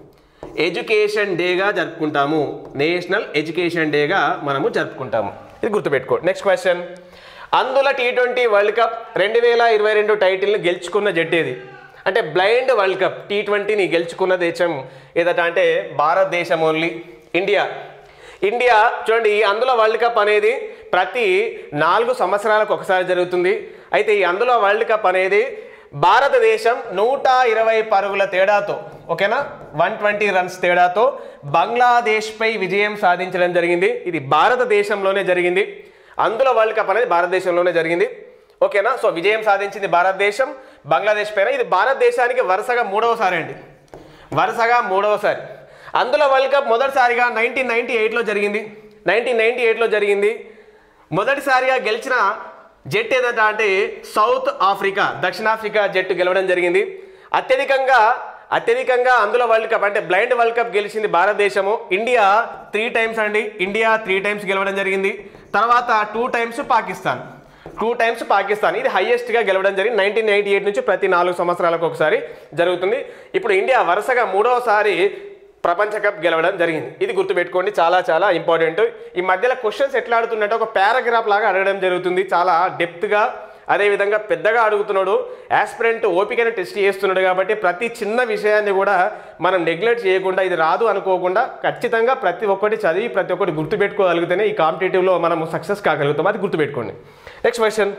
ఎడ్యుకేషన్ డేగా జరుపుకుంటాము నేషనల్ ఎడ్యుకేషన్ డేగా మనము జరుపుకుంటాము ఇది గుర్తుపెట్టుకో నెక్స్ట్ క్వశ్చన్ అందుల టీ ట్వంటీ వరల్డ్ కప్ రెండు వేల ఇరవై రెండు టైటిల్ని గెలుచుకున్న జట్టు ఏది అంటే బ్లైండ్ వరల్డ్ కప్ టీ ట్వంటీని గెలుచుకున్న దేశం ఏదట అంటే భారతదేశం ఓన్లీ ఇండియా ఇండియా చూడండి ఈ అందులో వరల్డ్ కప్ అనేది ప్రతి నాలుగు సంవత్సరాలకు ఒకసారి జరుగుతుంది అయితే ఈ అందులో వరల్డ్ కప్ అనేది భారతదేశం నూట ఇరవై పరుగుల తేడాతో ఓకేనా వన్ ట్వంటీ రన్స్ తేడాతో బంగ్లాదేశ్పై విజయం సాధించడం జరిగింది ఇది భారతదేశంలోనే జరిగింది అందులో వరల్డ్ కప్ అనేది భారతదేశంలోనే జరిగింది ఓకేనా సో విజయం సాధించింది భారతదేశం బంగ్లాదేశ్ పైన ఇది భారతదేశానికి వరుసగా మూడవసారి అండి వరుసగా మూడవసారి అందులో వరల్డ్ కప్ మొదటిసారిగా నైన్టీన్ నైన్టీ ఎయిట్లో జరిగింది నైన్టీన్ నైన్టీ ఎయిట్లో జరిగింది మొదటిసారిగా గెలిచిన జట్టు ఏదంట అంటే సౌత్ ఆఫ్రికా దక్షిణాఫ్రికా జట్టు గెలవడం జరిగింది అత్యధికంగా అత్యధికంగా అందులో వరల్డ్ కప్ అంటే బ్లైండ్ వరల్డ్ కప్ గెలిచింది భారతదేశము ఇండియా త్రీ టైమ్స్ అండి ఇండియా త్రీ టైమ్స్ గెలవడం జరిగింది తర్వాత two times Pakistan two times Pakistan ఇది హైయెస్ట్గా గెలవడం జరిగింది నైన్టీన్ నైన్టీ ఎయిట్ నుంచి ప్రతి నాలుగు సంవత్సరాలకు ఒకసారి జరుగుతుంది ఇప్పుడు ఇండియా వరుసగా మూడవసారి ప్రపంచ కప్ గెలవడం జరిగింది ఇది గుర్తుపెట్టుకోండి చాలా చాలా ఇంపార్టెంట్ ఈ మధ్యలో క్వశ్చన్స్ ఎట్లా అడుగుతున్నట్టు ఒక పారాగ్రాఫ్ లాగా అడగడం జరుగుతుంది చాలా డెప్త్గా అదేవిధంగా పెద్దగా అడుగుతున్నాడు యాస్పిరెంట్ ఓపికను టెస్ట్ చేస్తున్నాడు కాబట్టి ప్రతి చిన్న విషయాన్ని కూడా మనం నెగ్లెక్ట్ చేయకుండా ఇది రాదు అనుకోకుండా ఖచ్చితంగా ప్రతి ఒక్కటి చదివి ప్రతి ఒక్కటి గుర్తుపెట్టుకోగలిగితేనే ఈ కాంపిటేటివ్లో మనం సక్సెస్ కాగలుగుతాం అది గుర్తుపెట్టుకోండి నెక్స్ట్ క్వశ్చన్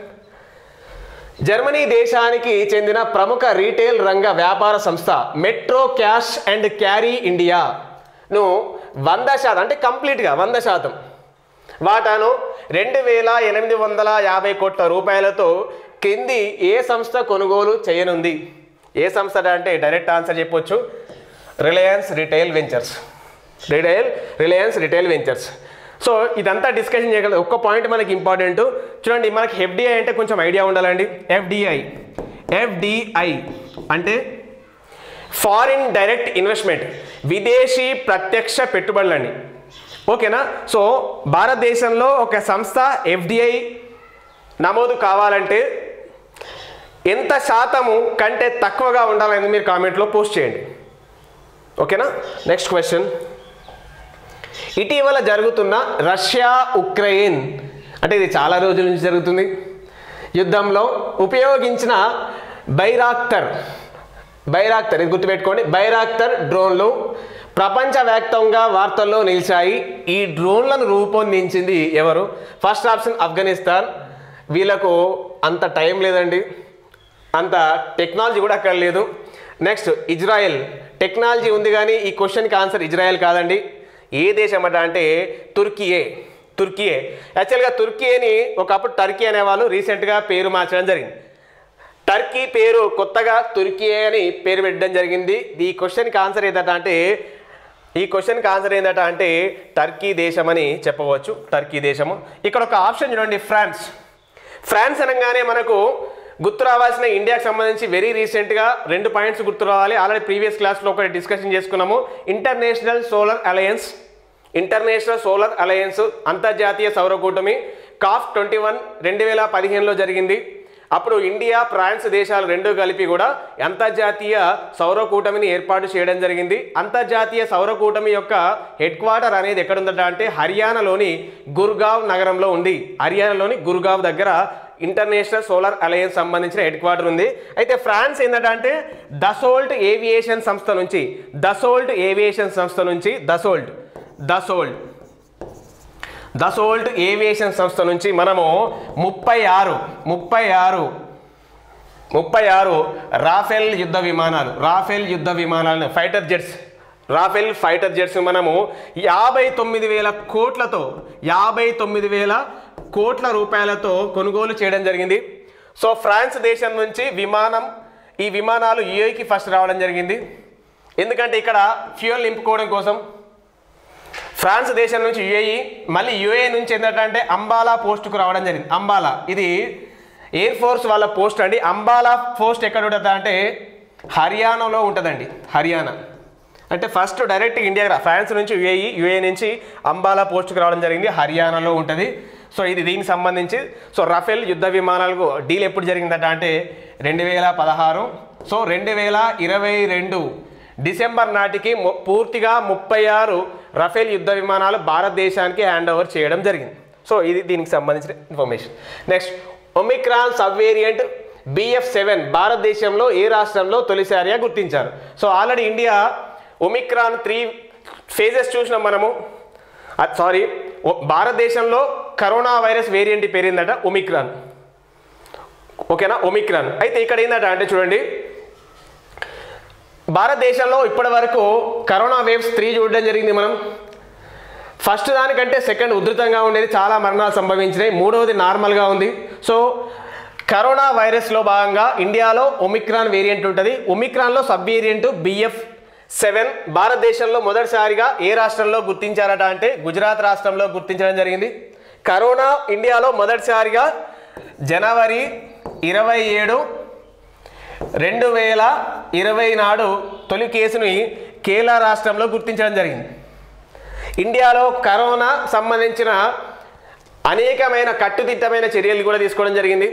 జర్మనీ దేశానికి చెందిన ప్రముఖ రీటైల్ రంగ వ్యాపార సంస్థ మెట్రో క్యాష్ అండ్ క్యారీ ఇండియాను వంద శాతం అంటే కంప్లీట్గా వంద శాతం వాటాను రెండు వేల ఎనిమిది వందల యాభై కోట్ల రూపాయలతో కింది ఏ సంస్థ కొనుగోలు చేయనుంది ఏ సంస్థ అంటే డైరెక్ట్ ఆన్సర్ చెప్పొచ్చు Reliance retail ventures retail Reliance retail ventures so ఇదంతా డిస్కషన్ చేయగలదు ఒక్క పాయింట్ మనకి ఇంపార్టెంట్ చూడండి మనకి ఎఫ్డిఐ అంటే కొంచెం ఐడియా ఉండాలండి ఎఫ్డిఐ ఎఫ్డిఐ అంటే ఫారిన్ డైరెక్ట్ ఇన్వెస్ట్మెంట్ విదేశీ ప్రత్యక్ష పెట్టుబడులండి ఓకేనా సో భారతదేశంలో ఒక సంస్థ ఎఫ్డిఐ నమోదు కావాలంటే ఎంత శాతము కంటే తక్కువగా ఉండాలని మీరు కామెంట్లో పోస్ట్ చేయండి ఓకేనా నెక్స్ట్ క్వశ్చన్ ఇటీవల జరుగుతున్న రష్యా ఉక్రెయిన్ అంటే ఇది చాలా రోజుల నుంచి జరుగుతుంది యుద్ధంలో ఉపయోగించిన బైరాక్తర్ బైరాక్తర్ ఇది గుర్తుపెట్టుకోండి బైరాక్తర్ డ్రోన్లు ప్రపంచవ్యాప్తంగా వార్తల్లో నిలిచాయి ఈ డ్రోన్లను రూపొందించింది ఎవరు ఫస్ట్ ఆప్షన్ ఆఫ్ఘనిస్తాన్ వీళ్ళకు అంత టైం లేదండి అంత టెక్నాలజీ కూడా అక్కడ లేదు నెక్స్ట్ ఇజ్రాయెల్ టెక్నాలజీ ఉంది కానీ ఈ క్వశ్చన్కి ఆన్సర్ ఇజ్రాయెల్ కాదండి ఏ దేశం అట అంటే తుర్కీయే తుర్కీయే యాక్చువల్గా తుర్కీని ఒకప్పుడు టర్కీ అనేవాళ్ళు రీసెంట్గా పేరు మార్చడం జరిగింది టర్కీ పేరు కొత్తగా తుర్కీ అని పేరు పెట్టడం జరిగింది ఈ క్వశ్చన్కి ఆన్సర్ ఏంటంట అంటే ఈ క్వశ్చన్కి ఆన్సర్ ఏంటంట అంటే టర్కీ దేశం అని చెప్పవచ్చు టర్కీ దేశము ఇక్కడ ఒక ఆప్షన్ చూడండి ఫ్రాన్స్ ఫ్రాన్స్ అనగానే మనకు గుర్తు రావాల్సిన ఇండియాకి సంబంధించి వెరీ రీసెంట్గా రెండు పాయింట్స్ గుర్తు రావాలి ఆల్రెడీ ప్రీవియస్ క్లాస్లో ఒకటి డిస్కషన్ చేసుకున్నాము international solar alliance international solar alliance అంతర్జాతీయ సౌర కూటమి కాఫ్ ట్వంటీ వన్ రెండు వేల పదిహేనులో జరిగింది అప్పుడు ఇండియా ఫ్రాన్స్ దేశాలు రెండు కలిపి కూడా అంతర్జాతీయ సౌర కూటమిని ఏర్పాటు చేయడం జరిగింది అంతర్జాతీయ సౌర కూటమి యొక్క హెడ్ క్వార్టర్ అనేది ఎక్కడుందట అంటే హర్యానాలోని గుర్గావ్ నగరంలో ఉంది హర్యానాలోని గుర్గావ్ దగ్గర ఇంటర్నేషనల్ సోలార్ అలయన్స్ సంబంధించిన హెడ్ క్వార్టర్ ఉంది అయితే ఫ్రాన్స్ ఏంటంటే అంటే దసోల్ట్ ఏవియేషన్ సంస్థ నుంచి దసోల్ట్ ఏవియేషన్ సంస్థ నుంచి దసోల్ట్ దసోల్ట్ దసోల్ట్ ఏవియేషన్ సంస్థ నుంచి మనము ముప్పై ఆరు ముప్పై ఆరు ముప్పై ఆరు రాఫెల్ యుద్ధ విమానాలు రాఫెల్ యుద్ధ విమానాలను fighter jets Rafale fighter jets మనము యాభై తొమ్మిది వేల కోట్లతో యాభై తొమ్మిది వేల కోట్ల రూపాయలతో కొనుగోలు చేయడం జరిగింది సో ఫ్రాన్స్ దేశం నుంచి విమానం ఈ విమానాలు యుఏకి ఫస్ట్ రావడం జరిగింది ఎందుకంటే ఇక్కడ ఫ్యూయల్ నింపుకోవడం కోసం ఫ్రాన్స్ దేశం నుంచి యుఏఈ మళ్ళీ యుఏ నుంచి ఏంటంటే అంబాలా పోస్ట్కు రావడం జరిగింది అంబాలా ఇది ఎయిర్ ఫోర్స్ వాళ్ళ పోస్ట్ అండి అంబాలా పోస్ట్ ఎక్కడ ఉంటుంది అంటే హర్యానాలో ఉంటుందండి హర్యానా అంటే ఫస్ట్ డైరెక్ట్ ఇండియా రా- ఫ్రాన్స్ నుంచి యుఏఈ యుఏ నుంచి అంబాలా పోస్ట్కి రావడం జరిగింది హర్యానాలో ఉంటుంది సో ఇది దీనికి సంబంధించి సో రఫేల్ యుద్ధ విమానాలకు డీల్ ఎప్పుడు జరిగిందట అంటే రెండు వేల పదహారు సో రెండు వేల ఇరవై రెండు డిసెంబర్ నాటికి ము- పూర్తిగా ముప్పై ఆరు రఫేల్ యుద్ధ విమానాలు భారతదేశానికి హ్యాండ్ ఓవర్ చేయడం జరిగింది సో ఇది దీనికి సంబంధించిన information next omicron sub variant BF seven భారతదేశంలో ఏ రాష్ట్రంలో తొలిసారిగా గుర్తించారు so already India omicron three phases చూసినాం మనము సారీ భారతదేశంలో కరోనా వైరస్ వేరియంట్ పేరిందట ఒమిక్రాన్ ఓకేనా ఒమిక్రాన్ అయితే ఇక్కడ ఏంటంటే అంటే చూడండి భారతదేశంలో ఇప్పటి వరకు కరోనా వేవ్స్ త్రీ చూడడం జరిగింది మనం ఫస్ట్ దానికంటే సెకండ్ ఉధృతంగా ఉండేది చాలా మరణాలు సంభవించినాయి మూడవది నార్మల్గా ఉంది సో కరోనా వైరస్లో భాగంగా ఇండియాలో ఒమిక్రాన్ వేరియంట్ ఉంటుంది ఒమిక్రాన్లో సబ్ వేరియంట్ బిఎఫ్ సెవెన్ భారతదేశంలో మొదటిసారిగా ఏ రాష్ట్రంలో గుర్తించారట అంటే గుజరాత్ రాష్ట్రంలో గుర్తించడం జరిగింది కరోనా ఇండియాలో మొదటిసారిగా జనవరి ఇరవై ఏడు రెండు వేల ఇరవై నాడు తొలి కేసుని కేరళ రాష్ట్రంలో గుర్తించడం జరిగింది ఇండియాలో కరోనా సంబంధించిన అనేకమైన కట్టుదిట్టమైన చర్యలు కూడా తీసుకోవడం జరిగింది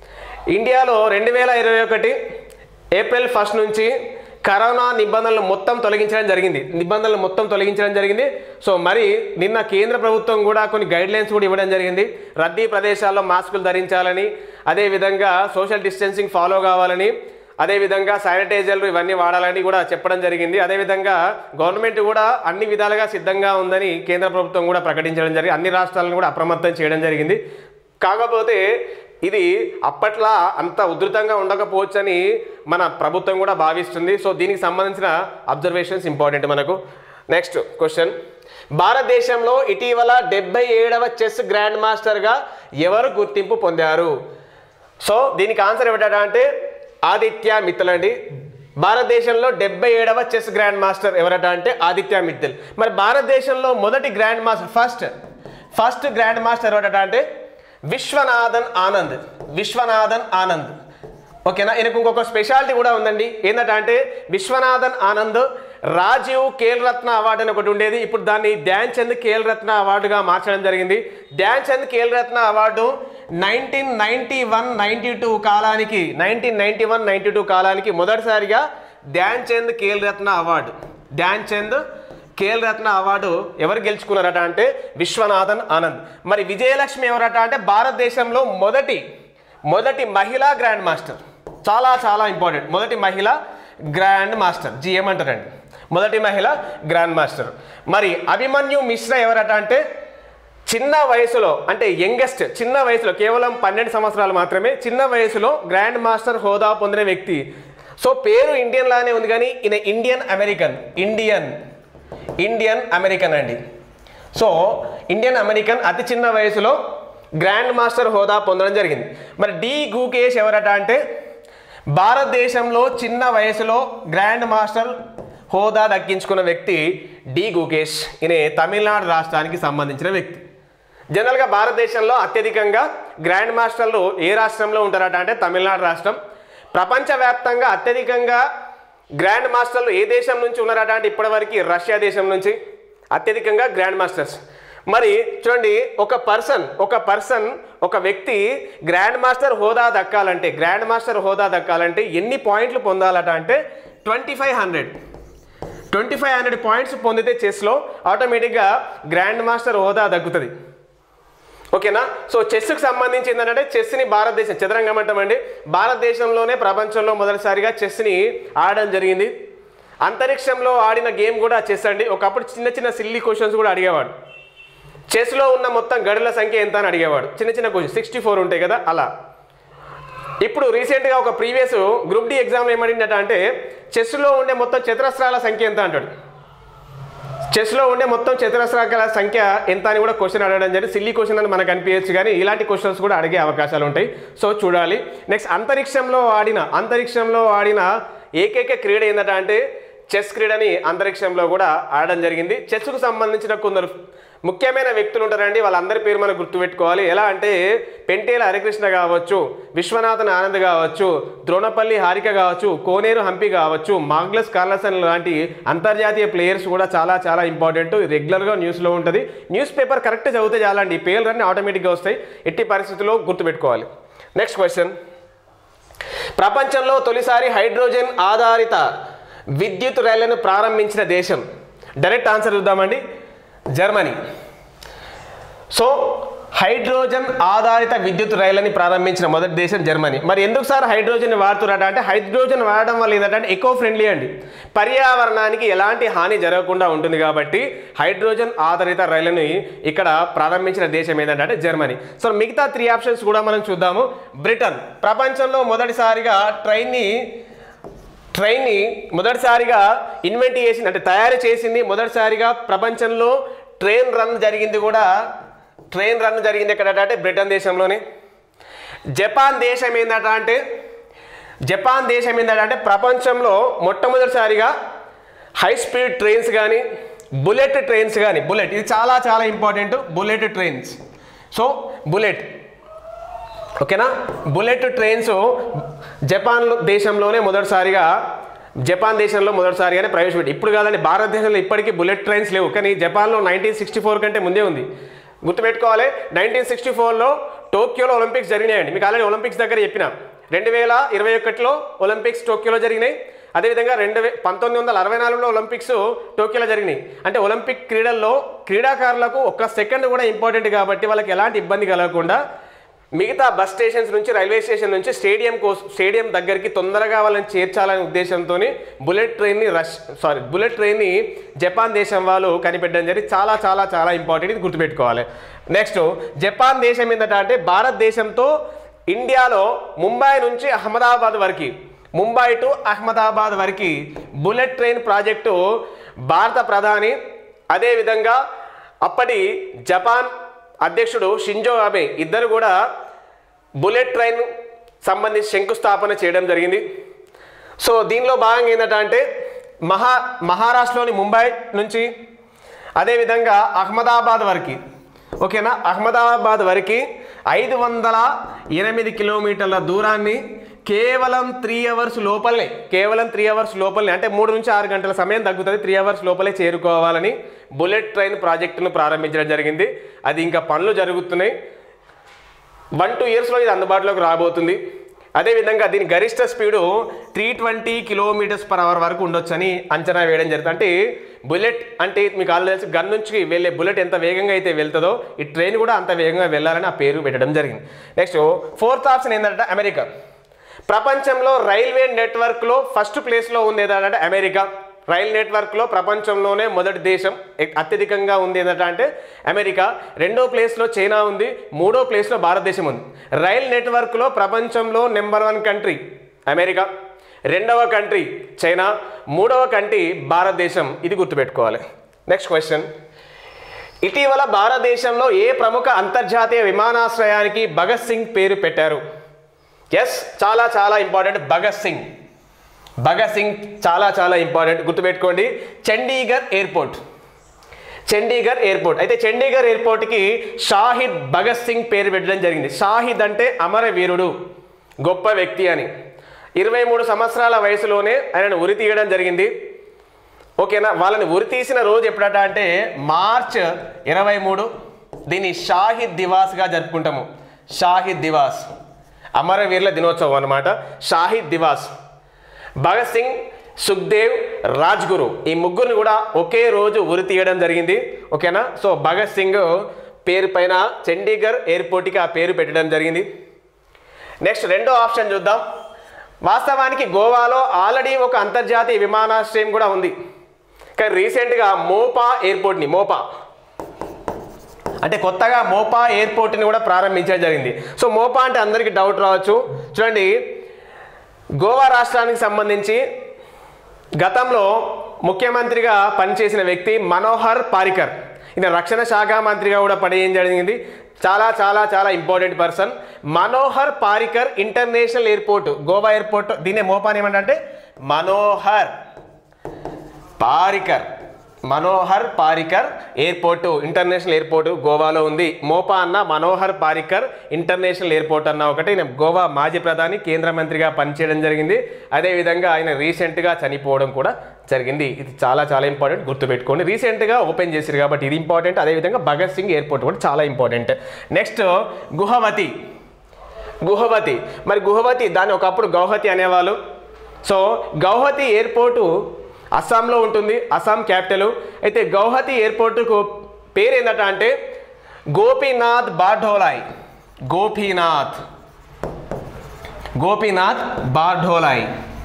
ఇండియాలో రెండు వేల ఇరవై ఒకటి ఏప్రిల్ ఫస్ట్ నుంచి కరోనా నిబంధనలు మొత్తం తొలగించడం జరిగింది నిబంధనలు మొత్తం తొలగించడం జరిగింది సో మరి నిన్న కేంద్ర ప్రభుత్వం కూడా కొన్ని గైడ్ లైన్స్ కూడా ఇవ్వడం జరిగింది రద్దీ ప్రదేశాల్లో మాస్కులు ధరించాలని అదేవిధంగా సోషల్ డిస్టెన్సింగ్ ఫాలో కావాలని అదేవిధంగా శానిటైజర్లు ఇవన్నీ వాడాలని కూడా చెప్పడం జరిగింది అదేవిధంగా గవర్నమెంట్ కూడా అన్ని విధాలుగా సిద్ధంగా ఉందని కేంద్ర ప్రభుత్వం కూడా ప్రకటించడం జరిగింది అన్ని రాష్ట్రాలను కూడా అప్రమత్తం చేయడం జరిగింది కాకపోతే ఇది అప్పట్లా అంత ఉధృతంగా ఉండకపోవచ్చని మన ప్రభుత్వం కూడా భావిస్తుంది సో దీనికి సంబంధించిన అబ్జర్వేషన్స్ ఇంపార్టెంట్ మనకు నెక్స్ట్ క్వశ్చన్ భారతదేశంలో ఇటీవల డెబ్బై ఏడవ చెస్ గ్రాండ్ మాస్టర్గా ఎవరు గుర్తింపు పొందారు సో దీనికి ఆన్సర్ ఏమిటంటే ఆదిత్య మిత్తల్ అండి భారతదేశంలో డెబ్బై ఏడవ చెస్ గ్రాండ్ మాస్టర్ ఎవరట అంటే ఆదిత్య మిత్తల్ మరి భారతదేశంలో మొదటి grand master first first grand master ఎవరట అంటే విశ్వనాథన్ ఆనంద్ విశ్వనాథన్ ఆనంద్ ఓకేనా ఈయనకు ఇంకొక స్పెషాలిటీ కూడా ఉందండి ఏంటంటే అంటే విశ్వనాథన్ ఆనంద్ రాజీవ్ ఖేల్ రత్న అవార్డు అని ఒకటి ఉండేది ఇప్పుడు దాన్ని ధ్యాన్ చంద్ ఖేల్ రత్న అవార్డుగా మార్చడం జరిగింది Dhyan Chand Khel Ratna award nineteen ninety one ninety two కాలానికి nineteen ninety one ninety two కాలానికి మొదటిసారిగా ధ్యాన్ చంద్ ఖేల్ రత్న అవార్డు ధ్యాన్ చంద్ ఖేల్ రత్న అవార్డు ఎవరు గెలుచుకున్నారట అంటే విశ్వనాథన్ ఆనంద్ మరి విజయలక్ష్మి ఎవరట అంటే భారతదేశంలో మొదటి మొదటి మహిళా గ్రాండ్ మాస్టర్ చాలా చాలా ఇంపార్టెంట్ మొదటి మహిళ గ్రాండ్ మాస్టర్ జిఎం అంటారండి మొదటి మహిళ గ్రాండ్ మాస్టర్ మరి అభిమన్యు మిశ్రా ఎవరట అంటే చిన్న వయసులో అంటే యంగెస్ట్ చిన్న వయసులో కేవలం పన్నెండు సంవత్సరాలు మాత్రమే చిన్న వయసులో గ్రాండ్ మాస్టర్ హోదా పొందిన వ్యక్తి సో పేరు ఇండియన్ లానే ఉంది కానీ ఈయన Indian American Indian Indian American అండి సో ఇండియన్ అమెరికన్ అతి చిన్న వయసులో గ్రాండ్ మాస్టర్ హోదా పొందడం జరిగింది మరి డి గూకేష్ ఎవరట అంటే భారతదేశంలో చిన్న వయసులో గ్రాండ్ మాస్టర్ హోదా దక్కించుకున్న వ్యక్తి డి గూకేష్ ఈయన తమిళనాడు రాష్ట్రానికి సంబంధించిన వ్యక్తి జనరల్గా భారతదేశంలో అత్యధికంగా గ్రాండ్ మాస్టర్లు ఏ రాష్ట్రంలో ఉంటారట అంటే తమిళనాడు రాష్ట్రం ప్రపంచవ్యాప్తంగా అత్యధికంగా గ్రాండ్ మాస్టర్లు ఏ దేశం నుంచి ఉన్నారట అంటే ఇప్పటివరకు రష్యా దేశం నుంచి అత్యధికంగా గ్రాండ్ మాస్టర్స్ మరి చూడండి ఒక పర్సన్ ఒక పర్సన్ ఒక వ్యక్తి గ్రాండ్ మాస్టర్ హోదా దక్కాలంటే గ్రాండ్ మాస్టర్ హోదా దక్కాలంటే ఎన్ని పాయింట్లు పొందాలట అంటే twenty five hundred twenty five hundred points పొందితే చెస్లో ఆటోమేటిక్గా గ్రాండ్ మాస్టర్ హోదా దక్కుతుంది ఓకేనా సో చెస్కి సంబంధించి ఏంటంటే చెస్ని భారతదేశం చదరంగం అంటామండి భారతదేశంలోనే ప్రపంచంలో మొదటిసారిగా చెస్ని ఆడడం జరిగింది అంతరిక్షంలో ఆడిన గేమ్ కూడా చెస్ అండి ఒకప్పుడు చిన్న చిన్న సిల్లీ క్వశ్చన్స్ కూడా అడిగేవాడు చెస్లో ఉన్న మొత్తం గడుల సంఖ్య ఎంత అని అడిగేవాడు చిన్న చిన్న క్వశ్చన్ సిక్స్టీ ఫోర్ ఉంటాయి కదా అలా ఇప్పుడు రీసెంట్గా ఒక ప్రీవియస్ గ్రూప్ డి ఎగ్జామ్లో ఏమడిగిందట అంటే చెస్లో ఉండే మొత్తం చతురస్రాల సంఖ్య ఎంత అంటాడు చెస్లో ఉండే మొత్తం చతురస్రాల సంఖ్య ఎంత అని కూడా క్వశ్చన్ అడగడం జరిగింది సిల్లీ క్వశ్చన్ అని మనకు అనిపించచ్చు కానీ ఇలాంటి క్వశ్చన్స్ కూడా అడిగే అవకాశాలు ఉంటాయి సో చూడాలి నెక్స్ట్ అంతరిక్షంలో ఆడిన అంతరిక్షంలో ఆడిన ఏకైక క్రీడ ఏంటంటే అంటే చెస్ క్రీడని అంతరిక్షంలో కూడా ఆడడం జరిగింది చెస్కు సంబంధించిన కొందరు ముఖ్యమైన వ్యక్తులు ఉంటారండి వాళ్ళందరి పేరు మనం గుర్తుపెట్టుకోవాలి ఎలా అంటే పెంటేల హరికృష్ణ కావచ్చు విశ్వనాథన్ ఆనంద్ కావచ్చు ద్రోణపల్లి హారిక కావచ్చు కోనేరు హంపి కావచ్చు మాగ్లస్ కార్లసన్ లాంటి అంతర్జాతీయ ప్లేయర్స్ కూడా చాలా చాలా ఇంపార్టెంట్ రెగ్యులర్గా న్యూస్లో ఉంటుంది న్యూస్ పేపర్ కరెక్ట్ చదివితే చాలండి ఈ పేర్లన్నీ ఆటోమేటిక్గా వస్తాయి ఎట్టి పరిస్థితుల్లో గుర్తుపెట్టుకోవాలి నెక్స్ట్ క్వశ్చన్ ప్రపంచంలో తొలిసారి హైడ్రోజన్ ఆధారిత విద్యుత్ రైళ్లను ప్రారంభించిన దేశం డైరెక్ట్ ఆన్సర్ చూద్దామండి జర్మనీ సో హైడ్రోజన్ ఆధారిత విద్యుత్ రైళ్లని ప్రారంభించిన మొదటి దేశం జర్మనీ మరి ఎందుకు సార్ హైడ్రోజన్ వాడుతున్నారట అంటే హైడ్రోజన్ వాడడం వల్ల ఏంటంటే ఎకో ఫ్రెండ్లీ అండి పర్యావరణానికి ఎలాంటి హాని జరగకుండా ఉంటుంది కాబట్టి హైడ్రోజన్ ఆధారిత రైళ్లని ఇక్కడ ప్రారంభించిన దేశం ఏంటంటే జర్మనీ సో మిగతా త్రీ ఆప్షన్స్ కూడా మనం చూద్దాము బ్రిటన్ ప్రపంచంలో మొదటిసారిగా ట్రైన్ని ట్రైన్ని మొదటిసారిగా ఇన్వెంట్ చేసింది అంటే తయారు చేసింది మొదటిసారిగా ప్రపంచంలో ట్రైన్ రన్ జరిగింది కూడా ట్రైన్ రన్ జరిగింది ఎక్కడ అంటే బ్రిటన్ దేశంలోనే జపాన్ దేశం ఏందట అంటే జపాన్ దేశం ఏంటంటే అంటే ప్రపంచంలో మొట్టమొదటిసారిగా హై స్పీడ్ ట్రైన్స్ కానీ బుల్లెట్ ట్రైన్స్ కానీ బుల్లెట్ ఇది చాలా చాలా important bullet trains so bullet ఓకేనా బుల్లెట్ ట్రైన్స్ జపాన్ దేశంలోనే మొదటిసారిగా జపాన్ దేశంలో మొదటిసారిగానే ప్రవేశపెట్టి ఇప్పుడు కాదండి భారతదేశంలో ఇప్పటికీ బుల్లెట్ ట్రైన్స్ లేవు కానీ జపాన్లో నైన్టీన్ సిక్స్టీ ఫోర్ కంటే ముందే ఉంది గుర్తుపెట్టుకోవాలి నైన్టీన్ సిక్స్టీ ఫోర్లో టోక్యోలో ఒలింపిక్స్ జరిగినాయండి మీకు ఆల్రెడీ ఒలింపిక్స్ దగ్గర చెప్పిన రెండు వేల ఇరవై ఒకటిలో ఒలింపిక్స్ టోక్యోలో జరిగినాయి అదేవిధంగా రెండు వే పంతొమ్మిది వందల అరవై నాలుగులో ఒలింపిక్స్ టోక్యోలో జరిగినాయి అంటే ఒలింపిక్ క్రీడల్లో క్రీడాకారులకు ఒక్క సెకండ్ కూడా ఇంపార్టెంట్ కాబట్టి వాళ్ళకి ఎలాంటి ఇబ్బంది కలగకుండా మిగతా బస్ స్టేషన్స్ నుంచి రైల్వే స్టేషన్ నుంచి స్టేడియం కోసం స్టేడియం దగ్గరికి తొందరగా వాళ్ళని చేర్చాలనే ఉద్దేశంతో బుల్లెట్ ట్రైన్ని రష్ సారీ బుల్లెట్ ట్రైన్ని జపాన్ దేశం వాళ్ళు కనిపెట్టడం జరిగి చాలా చాలా చాలా ఇంపార్టెంట్ ఇది గుర్తుపెట్టుకోవాలి నెక్స్ట్ జపాన్ దేశం ఏంటంటే అంటే భారతదేశంతో ఇండియాలో ముంబై నుంచి అహ్మదాబాద్ వరకు ముంబై టు అహ్మదాబాద్ వరకు బుల్లెట్ ట్రైన్ ప్రాజెక్టు భారత ప్రధాని అదేవిధంగా అప్పటి జపాన్ అధ్యక్షుడు షింజో అబే ఇద్దరు కూడా బుల్లెట్ ట్రైన్ సంబంధించి శంకుస్థాపన చేయడం జరిగింది సో దీనిలో భాగంగా ఏంటంటే అంటే మహా మహారాష్ట్రలోని ముంబై నుంచి అదేవిధంగా అహ్మదాబాద్ వరకు ఓకేనా అహ్మదాబాద్ వరకు ఐదు వందల ఎనిమిది కిలోమీటర్ల దూరాన్ని కేవలం త్రీ అవర్స్ లోపలనే కేవలం త్రీ అవర్స్ లోపలనే అంటే మూడు నుంచి ఆరు గంటల సమయం తగ్గుతుంది త్రీ అవర్స్ లోపలే చేరుకోవాలని బుల్లెట్ ట్రైన్ ప్రాజెక్టును ప్రారంభించడం జరిగింది అది ఇంకా పనులు జరుగుతున్నాయి వన్ టూ ఇయర్స్లో ఇది అందుబాటులోకి రాబోతుంది అదేవిధంగా దీని గరిష్ట speed three twenty kilometres per hour వరకు ఉండొచ్చని అంచనా వేయడం జరుగుతుంది అంటే బుల్లెట్ అంటే మీకు ఆల్రెడీ తెలుసు గన్ నుంచి వెళ్ళే బుల్లెట్ ఎంత వేగంగా అయితే వెళ్తుందో ఈ ట్రైన్ కూడా అంత వేగంగా వెళ్ళాలని ఆ పేరు పెట్టడం జరిగింది నెక్స్ట్ ఫోర్త్ ఆప్షన్ ఏంటంటే అమెరికా ప్రపంచంలో రైల్వే నెట్వర్క్లో ఫస్ట్ ప్లేస్లో ఉంది ఏంటంటే అమెరికా రైల్ నెట్వర్క్లో ప్రపంచంలోనే మొదటి దేశం ఎ- అత్యధికంగా ఉంది ఏంటంటే అంటే అమెరికా రెండో ప్లేస్లో చైనా ఉంది మూడో ప్లేస్లో భారతదేశం ఉంది రైల్ నెట్వర్క్లో ప్రపంచంలో నెంబర్ వన్ కంట్రీ అమెరికా రెండవ కంట్రీ చైనా మూడవ కంట్రీ భారతదేశం ఇది గుర్తుపెట్టుకోవాలి నెక్స్ట్ క్వశ్చన్ ఇటీవల భారతదేశంలో ఏ ప్రముఖ అంతర్జాతీయ విమానాశ్రయానికి భగత్ సింగ్ పేరు పెట్టారు ఎస్ చాలా చాలా ఇంపార్టెంట్ భగత్ సింగ్ భగత్ సింగ్ చాలా చాలా ఇంపార్టెంట్ గుర్తుపెట్టుకోండి చండీగఢ్ ఎయిర్పోర్ట్ చండీగఢ్ ఎయిర్పోర్ట్ అయితే చండీగఢ్ ఎయిర్పోర్ట్కి షాహిద్ భగత్ సింగ్ పేరు పెట్టడం జరిగింది షాహిద్ అంటే అమరవీరుడు గొప్ప వ్యక్తి అని ఇరవై మూడు సంవత్సరాల వయసులోనే ఆయనను ఉరి తీయడం జరిగింది ఓకేనా వాళ్ళని ఉరి తీసిన రోజు ఎప్పుడట అంటే మార్చ్ ఇరవై మూడు దీన్ని షాహిద్ దివాస్గా జరుపుకుంటాము షాహిద్ దివాస్ అమరవీరుల దినోత్సవం అన్నమాట షాహిద్ దివాస్ భగత్ సింగ్ సుఖ్దేవ్ రాజ్గురు ఈ ముగ్గురిని కూడా ఒకే రోజు ఉరి తీయడం జరిగింది ఓకేనా సో భగత్ సింగ్ పేరు పైన చండీగఢ్ ఎయిర్పోర్ట్కి ఆ పేరు పెట్టడం జరిగింది నెక్స్ట్ రెండో ఆప్షన్ చూద్దాం వాస్తవానికి గోవాలో ఆల్రెడీ ఒక అంతర్జాతీయ విమానాశ్రయం కూడా ఉంది కానీ రీసెంట్గా మోపా ఎయిర్పోర్ట్ని మోపా అంటే కొత్తగా మోపా ఎయిర్పోర్ట్ని కూడా ప్రారంభించడం జరిగింది సో మోపా అంటే అందరికీ డౌట్ రావచ్చు చూడండి గోవా రాష్ట్రానికి సంబంధించి గతంలో ముఖ్యమంత్రిగా పనిచేసిన వ్యక్తి మనోహర్ పారికర్ ఈయన రక్షణ శాఖ మంత్రిగా కూడా పనిచేయడం జరిగింది చాలా చాలా చాలా important person Manohar Parrikar international airport Goa airport దీనే మోపాని ఏమంటే Manohar Parrikar Manohar Parrikar airport international airport గోవాలో ఉంది మోపా అన్న మనోహర్ పారికర్ ఇంటర్నేషనల్ ఎయిర్పోర్ట్ అన్న ఒకటి ఈయన గోవా మాజీ ప్రధాని కేంద్ర మంత్రిగా పనిచేయడం జరిగింది అదేవిధంగా ఆయన రీసెంట్గా చనిపోవడం కూడా జరిగింది ఇది చాలా చాలా ఇంపార్టెంట్ గుర్తుపెట్టుకోండి రీసెంట్గా ఓపెన్ చేశారు కాబట్టి ఇది ఇంపార్టెంట్ అదేవిధంగా భగత్ సింగ్ ఎయిర్పోర్ట్ కూడా చాలా ఇంపార్టెంట్ నెక్స్ట్ గుహవతి గుహవతి మరి గుహవతి దాన్ని ఒకప్పుడు గౌహతి అనేవాళ్ళు సో గౌహతి ఎయిర్పోర్టు అస్సాంలో ఉంటుంది అస్సాం క్యాపిటల్ అయితే గౌహతి ఎయిర్పోర్టుకు పేరు ఏంటంట అంటే గోపీనాథ్ బాఢోలాయ్ గోపీనాథ్ గోపీనాథ్ బాఢోలాయ్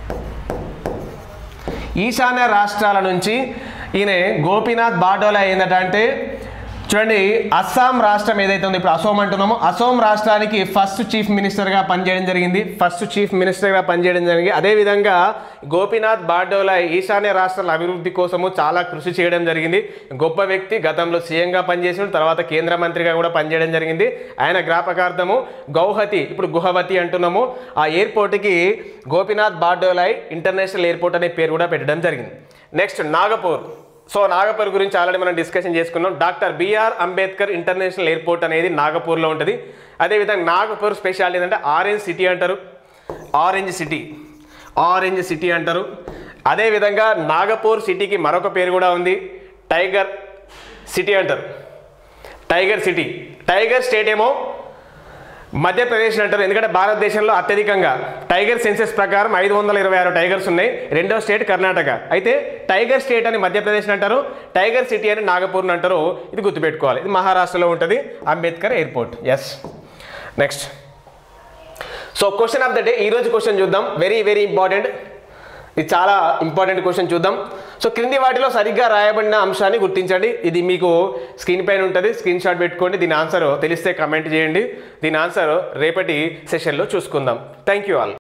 ఈశాన్య రాష్ట్రాల నుంచి ఈయన గోపీనాథ్ బాడోలా ఏంటంటే చూడండి అస్సాం రాష్ట్రం ఏదైతే ఉందో ఇప్పుడు అసోం అంటున్నామో అసోం రాష్ట్రానికి ఫస్ట్ చీఫ్ మినిస్టర్గా పనిచేయడం జరిగింది ఫస్ట్ చీఫ్ మినిస్టర్గా పనిచేయడం జరిగింది అదేవిధంగా గోపీనాథ్ బాడోలా ఈశాన్య రాష్ట్రాల అభివృద్ధి కోసము చాలా కృషి చేయడం జరిగింది గొప్ప వ్యక్తి గతంలో సీఎంగా పనిచేసిన తర్వాత కేంద్ర మంత్రిగా కూడా పనిచేయడం జరిగింది ఆయన జ్ఞాపకార్థము గౌహతి ఇప్పుడు గుహవతి అంటున్నాము ఆ ఎయిర్పోర్ట్కి గోపీనాథ్ బార్డోలాయ్ ఇంటర్నేషనల్ ఎయిర్పోర్ట్ అనే పేరు కూడా పెట్టడం జరిగింది నెక్స్ట్ నాగపూర్ సో నాగపూర్ గురించి ఆల్రెడీ మనం డిస్కషన్ చేసుకున్నాం doctor BR Ambedkar international airport అనేది నాగపూర్లో ఉంటుంది అదేవిధంగా నాగపూర్ స్పెషాలిటీ ఏంటంటే ఆరెంజ్ సిటీ అంటారు ఆరెంజ్ సిటీ ఆరెంజ్ సిటీ అంటారు అదేవిధంగా నాగపూర్ సిటీకి మరొక పేరు కూడా ఉంది టైగర్ సిటీ అంటారు టైగర్ సిటీ టైగర్ స్టేట్ ఏమో మధ్యప్రదేశ్ అంటారు ఎందుకంటే భారతదేశంలో అత్యధికంగా టైగర్ సెన్సెస్ ప్రకారం ఐదు వందల ఇరవై ఆరు టైగర్స్ ఉన్నాయి రెండో స్టేట్ కర్ణాటక అయితే టైగర్ స్టేట్ అని మధ్యప్రదేశ్ అంటారు టైగర్ సిటీ అని నాగపూర్ అంటారు ఇది గుర్తుపెట్టుకోవాలి ఇది మహారాష్ట్రలో ఉంటుంది Ambedkar airport yes next so question of the day ఈరోజు క్వశ్చన్ చూద్దాం వెరీ వెరీ ఇంపార్టెంట్ ఇది చాలా ఇంపార్టెంట్ క్వశ్చన్ చూద్దాం సో క్రింది వాటిలో సరిగ్గా రాయబడిన అంశాన్ని గుర్తించండి ఇది మీకు స్క్రీన్ పైన ఉంటుంది స్క్రీన్ షాట్ పెట్టుకోండి దీని ఆన్సర్ తెలిస్తే కమెంట్ చేయండి దీని ఆన్సర్ రేపటి సెషన్లో చూసుకుందాం థ్యాంక్ యూ ఆల్